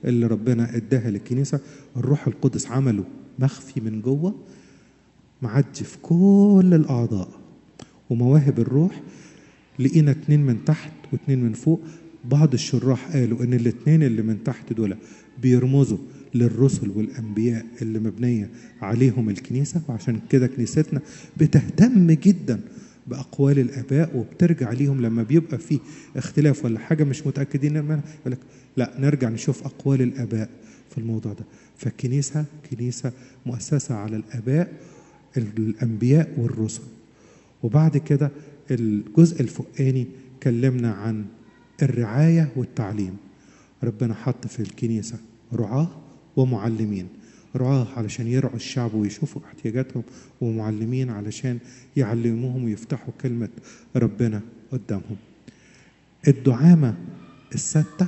اللي ربنا اداها للكنيسه الروح القدس عمله مخفي من جوه معدي في كل الاعضاء ومواهب الروح لقينا اتنين من تحت واتنين من فوق بعض الشراح قالوا ان الاتنين اللي من تحت دول بيرمزوا للرسل والانبياء اللي مبنيه عليهم الكنيسه وعشان كده كنيستنا بتهتم جدا باقوال الاباء وبترجع ليهم لما بيبقى في اختلاف ولا حاجه مش متاكدين منها يقول لك لا نرجع نشوف اقوال الاباء في الموضوع ده فالكنيسه كنيسه مؤسسه على الاباء الانبياء والرسل وبعد كده الجزء الفوقاني كلمنا عن الرعايه والتعليم ربنا حط في الكنيسه رعاه ومعلمين رعاه علشان يرعوا الشعب ويشوفوا احتياجاتهم ومعلمين علشان يعلموهم ويفتحوا كلمة ربنا قدامهم الدعامة الستة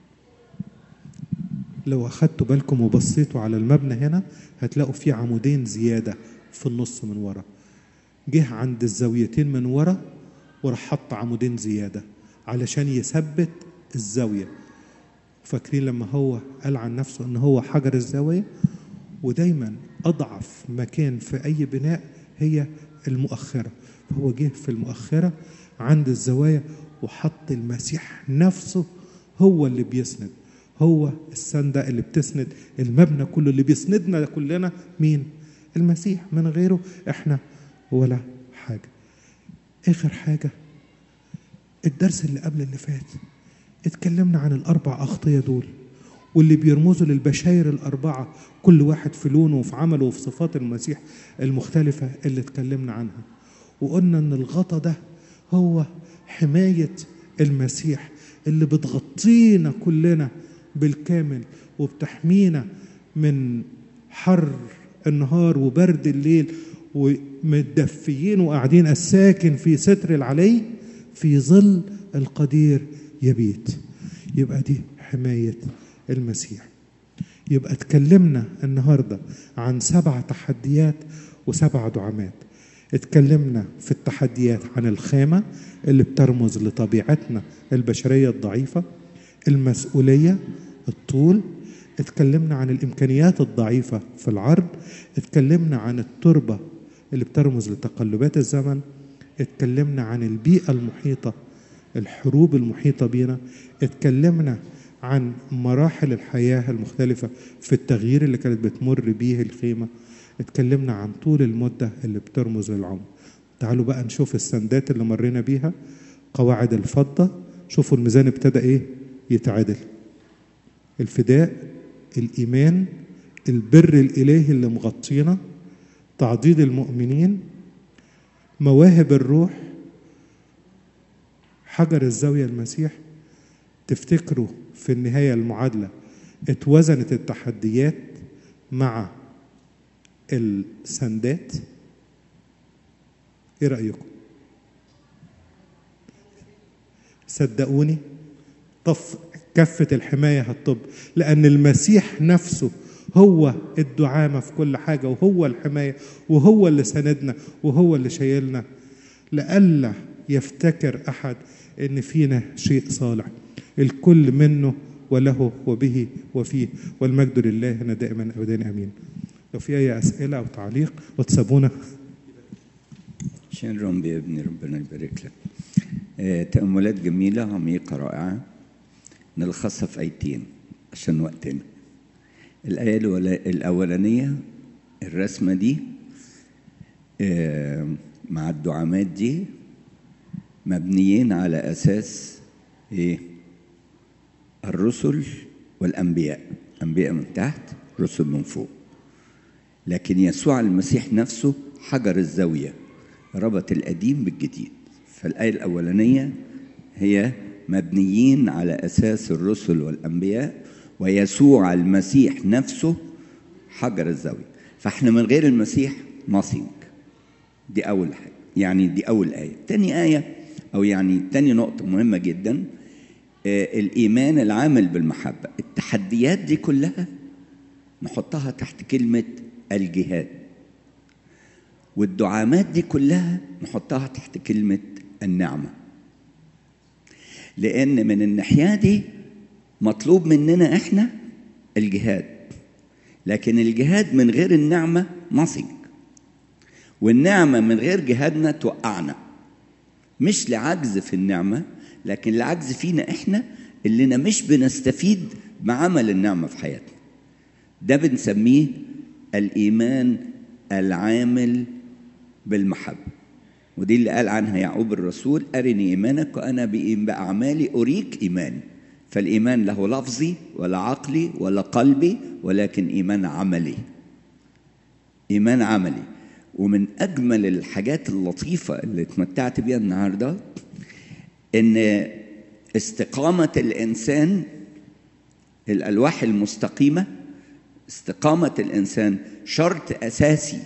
لو أخدتوا بالكم وبصيتوا على المبنى هنا هتلاقوا في عمودين زيادة في النص من ورا جه عند الزاويتين من ورا وراح حط عمودين زيادة علشان يثبت الزاوية فاكرين لما هو قال عن نفسه ان هو حجر الزاويه ودايما اضعف مكان في اي بناء هي المؤخره فهو جه في المؤخره عند الزوايا وحط المسيح نفسه هو اللي بيسند هو السندة اللي بتسند المبنى كله اللي بيسندنا كلنا مين المسيح من غيره احنا ولا حاجة اخر حاجة الدرس اللي قبل اللي فات اتكلمنا عن الأربع أخطية دول واللي بيرمزوا للبشاير الأربعة كل واحد في لونه وفي عمله وفي صفات المسيح المختلفة اللي اتكلمنا عنها وقلنا إن الغطا ده هو حماية المسيح اللي بتغطينا كلنا بالكامل وبتحمينا من حر النهار وبرد الليل ومتدفيين وقاعدين الساكن في ستر العلي في ظل القدير يبيت يبقى دي حماية المسيح يبقى اتكلمنا النهاردة عن سبع تحديات وسبع دعامات اتكلمنا في التحديات عن الخامة اللي بترمز لطبيعتنا البشرية الضعيفة المسؤولية الطول اتكلمنا عن الإمكانيات الضعيفة في العرض اتكلمنا عن التربة اللي بترمز لتقلبات الزمن اتكلمنا عن البيئة المحيطة الحروب المحيطة بنا اتكلمنا عن مراحل الحياة المختلفة في التغيير اللي كانت بتمر بيه الخيمة اتكلمنا عن طول المدة اللي بترمز للعمر تعالوا بقى نشوف السندات اللي مرينا بيها قواعد الفضة شوفوا الميزان ابتدى ايه يتعدل الفداء الإيمان البر الإلهي اللي مغطينا تعضيد المؤمنين مواهب الروح حجر الزاوية المسيح تفتكروا في النهاية المعادلة اتوزنت التحديات مع السندات ايه رأيكم صدقوني طف كفة الحماية هتطب لأن المسيح نفسه هو الدعامة في كل حاجة وهو الحماية وهو اللي سندنا وهو اللي شايلنا لئلا يفتكر أحد إن فينا شيء صالح الكل منه وله وبه وفيه والمجد لله هنا دائما أبدا أمين لو في أي أسئلة أو تعليق وتسابونا عشان رمبي يا ابني ربنا يبارك لك آه، تأملات جميلة عميقة رائعة نلخصها في آيتين عشان وقتنا الآية الولا- الأولانية الرسمة دي آه، مع الدعامات دي مبنيين على أساس إيه؟ الرسل والأنبياء أنبياء من تحت رسل من فوق لكن يسوع المسيح نفسه حجر الزاوية ربط القديم بالجديد فالآية الأولانية هي مبنيين على أساس الرسل والأنبياء ويسوع المسيح نفسه حجر الزاوية فاحنا من غير المسيح nothing دي أول حاجة يعني دي أول آية تاني آية أو يعني تاني نقطة مهمة جدا آه، الإيمان العامل بالمحبة التحديات دي كلها نحطها تحت كلمة الجهاد والدعامات دي كلها نحطها تحت كلمة النعمة لأن من الناحية دي مطلوب مننا إحنا الجهاد لكن الجهاد من غير النعمة nothing والنعمة من غير جهادنا توقعنا مش لعجز في النعمة لكن لعجز فينا احنا اللينا مش بنستفيد بعمل النعمة في حياتنا ده بنسميه الإيمان العامل بالمحبة ودي اللي قال عنها يعقوب الرسول أرني إيمانك وأنا بأعمالي أريك إيماني فالإيمان له لفظي ولا عقلي ولا قلبي ولكن إيمان عملي إيمان عملي ومن أجمل الحاجات اللطيفة اللي اتمتعت بيها النهاردة إن استقامة الإنسان الألواح المستقيمة استقامة الإنسان شرط أساسي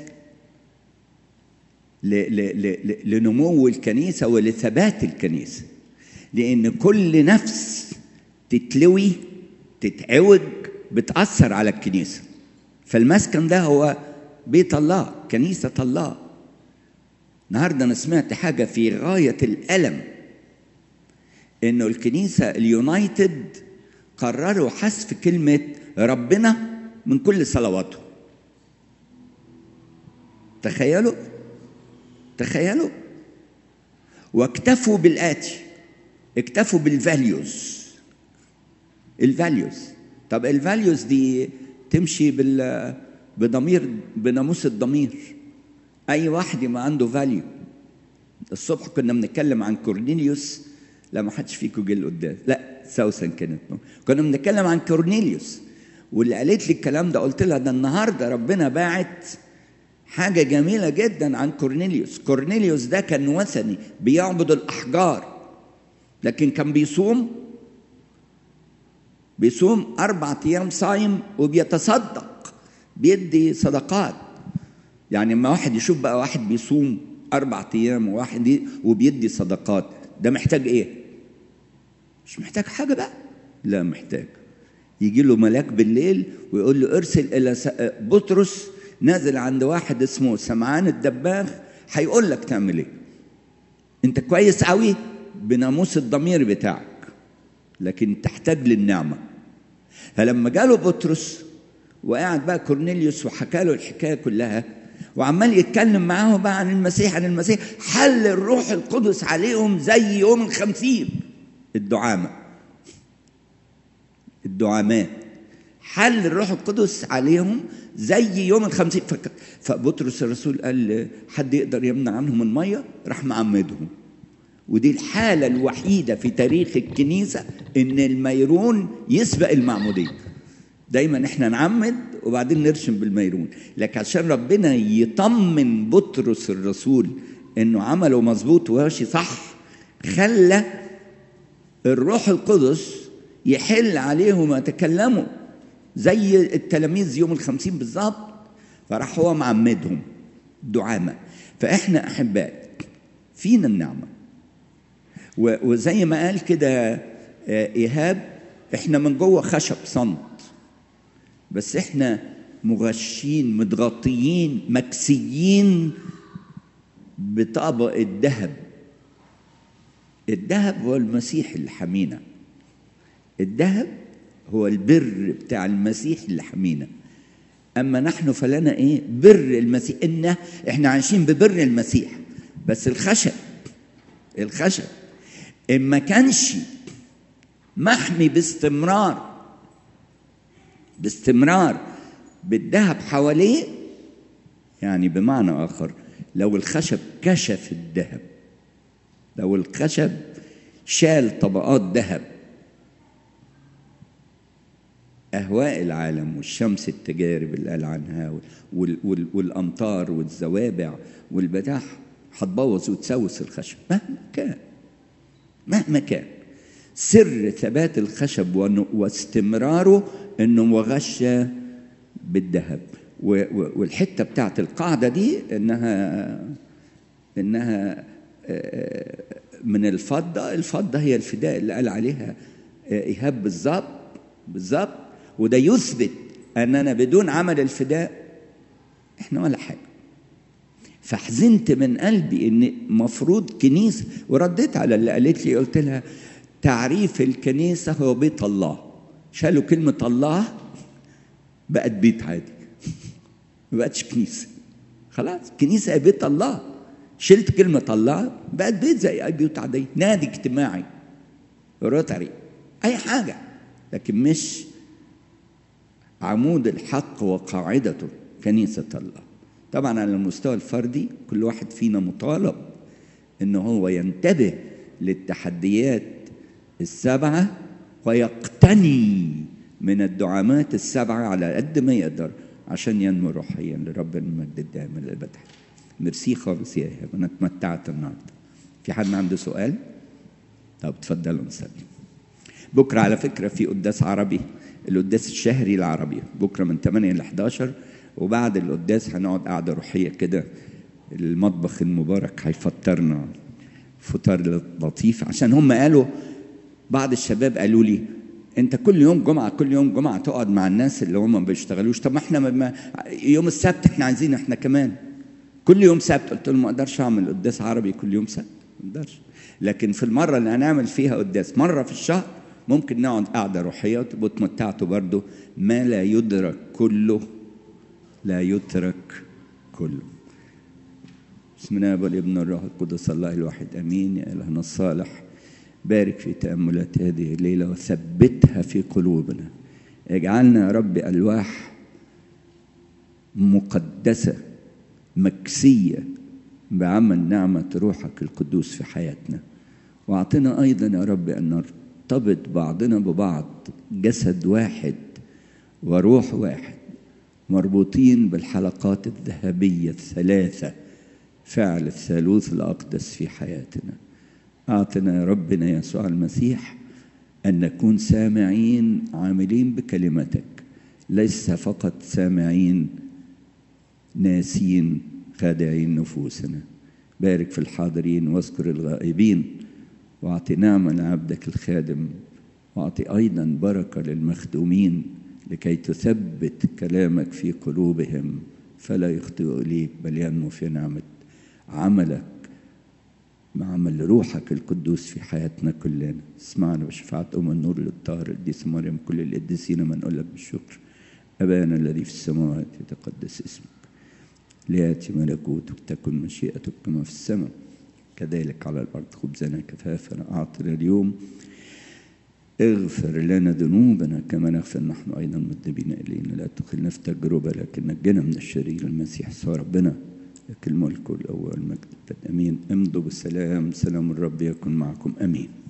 لنمو الكنيسة ولثبات الكنيسة لأن كل نفس تتلوي تتعوج بتأثر على الكنيسة فالمسكن ده هو بيت الله كنيسة الله النهارده أنا سمعت حاجة في غاية الألم إنه الكنيسة اليونايتد قرروا حذف كلمة ربنا من كل صلواتهم تخيلوا تخيلوا واكتفوا بالآتي اكتفوا بالفاليوز الفاليوز طب الفاليوز دي تمشي بال بضمير بناموس الضمير اي واحد ما عنده فاليو الصبح كنا بنتكلم عن كورنيليوس لا ما حدش فيكم جه قدام لا سوسن كانت كنا بنتكلم عن كورنيليوس واللي قالت لي الكلام ده قلت لها ده النهارده ربنا باعت حاجه جميله جدا عن كورنيليوس كورنيليوس ده كان وثني بيعبد الاحجار لكن كان بيصوم بيصوم أربع أيام صايم وبيتصدق بيدي صدقات يعني لما واحد يشوف بقى واحد بيصوم أربع أيام وواحد وبيدي صدقات ده محتاج إيه؟ مش محتاج حاجة بقى لا محتاج يجي له ملاك بالليل ويقول له ارسل إلى بطرس نازل عند واحد اسمه سمعان الدباغ هيقول لك تعمل ايه انت كويس قوي بناموس الضمير بتاعك لكن تحتاج للنعمه فلما جاله بطرس وقعد بقى كورنيليوس وحكى له الحكايه كلها وعمال يتكلم معاه بقى عن المسيح عن المسيح حل الروح القدس عليهم زي يوم الخمسين الدعامة الدعامات حل الروح القدس عليهم زي يوم الخمسين فبطرس الرسول قال حد يقدر يمنع عنهم المية راح معمدهم ودي الحالة الوحيدة في تاريخ الكنيسة إن الميرون يسبق المعمودية دايما احنا نعمد وبعدين نرشم بالميرون لكن عشان ربنا يطمن بطرس الرسول انه عمله مظبوط وماشي صح خلى الروح القدس يحل عليهم ويتكلموا زي التلاميذ يوم الخمسين بالظبط فراح هو معمدهم دعامة فاحنا احباء فينا النعمة وزي ما قال كده ايهاب احنا من جوه خشب صمت بس احنا مغشين متغطيين مكسيين بطبق الذهب الذهب هو المسيح اللي حمينا الذهب هو البر بتاع المسيح اللي حمينا اما نحن فلنا ايه بر المسيح ان احنا عايشين ببر المسيح بس الخشب الخشب ان ما كانش محمي باستمرار باستمرار بالذهب حواليه يعني بمعنى اخر لو الخشب كشف الذهب لو الخشب شال طبقات ذهب اهواء العالم والشمس التجارب اللي قال عنها وال وال والامطار والزوابع والبتاع هتبوظ وتسوس الخشب مهما كان مهما كان سر ثبات الخشب واستمراره انه مغشى بالذهب والحته بتاعت القاعده دي انها انها من الفضه الفضه هي الفداء اللي قال عليها ايهاب بالظبط بالظبط وده يثبت اننا بدون عمل الفداء احنا ولا حاجه فحزنت من قلبي ان مفروض كنيسه ورديت على اللي قالت لي قلت لها تعريف الكنيسه هو بيت الله شالوا كلمه الله بقت بيت عادي ما بقتش كنيسه خلاص كنيسه هي بيت الله شلت كلمه الله بقت بيت زي اي بيوت عاديه نادي اجتماعي روتري اي حاجه لكن مش عمود الحق وقاعدته كنيسه الله طبعا على المستوى الفردي كل واحد فينا مطالب ان هو ينتبه للتحديات السبعه ويقتني من الدعامات السبعه على قد ما يقدر عشان ينمو روحيا لرب المجد الدائم للابد ميرسي خالص يا ايهاب انا اتمتعت النهارده في حد عنده سؤال؟ طب اتفضلوا نصلي بكره على فكره في قداس عربي القداس الشهري العربي بكره من 8 ل 11 وبعد القداس هنقعد قعده روحيه كده المطبخ المبارك هيفطرنا فطار لطيف عشان هم قالوا بعض الشباب قالوا لي انت كل يوم جمعه كل يوم جمعه تقعد مع الناس اللي هم ما بيشتغلوش طب ما احنا ما يوم السبت احنا عايزين احنا كمان كل يوم سبت قلت لهم ما اقدرش اعمل قداس عربي كل يوم سبت ما اقدرش لكن في المره اللي هنعمل فيها قداس مره في الشهر ممكن نقعد قعده روحيه وتبقوا اتمتعتوا برضه ما لا يدرك كله لا يترك كله بسم الله والابن الروح القدس الله الواحد امين يا الهنا الصالح بارك في تاملات هذه الليله وثبتها في قلوبنا اجعلنا يا رب الواح مقدسه مكسيه بعمل نعمه روحك القدوس في حياتنا واعطنا ايضا يا رب ان نرتبط بعضنا ببعض جسد واحد وروح واحد مربوطين بالحلقات الذهبيه الثلاثه فعل الثالوث الاقدس في حياتنا اعطنا يا ربنا يسوع المسيح ان نكون سامعين عاملين بكلمتك ليس فقط سامعين ناسين خادعين نفوسنا بارك في الحاضرين واذكر الغائبين واعط نعمه لعبدك الخادم واعط ايضا بركه للمخدومين لكي تثبت كلامك في قلوبهم فلا يخطئوا اليك بل ينمو في نعمه عملك عمل روحك القدوس في حياتنا كلنا اسمعنا بشفاعة أم النور للطاهر القديس مريم كل القديسين ما نقول لك بالشكر أبانا الذي في السماوات يتقدس اسمك ليأتي ملكوتك تكن مشيئتك كما في السماء كذلك على الأرض خبزنا كفافنا أعطنا اليوم اغفر لنا ذنوبنا كما نغفر نحن أيضا مذنبين إلينا لا تدخلنا في تجربة لكن نجنا من الشرير المسيح سوى ربنا لك الملك والأول والمجد أمين امضوا بالسلام سلام الرب يكن معكم أمين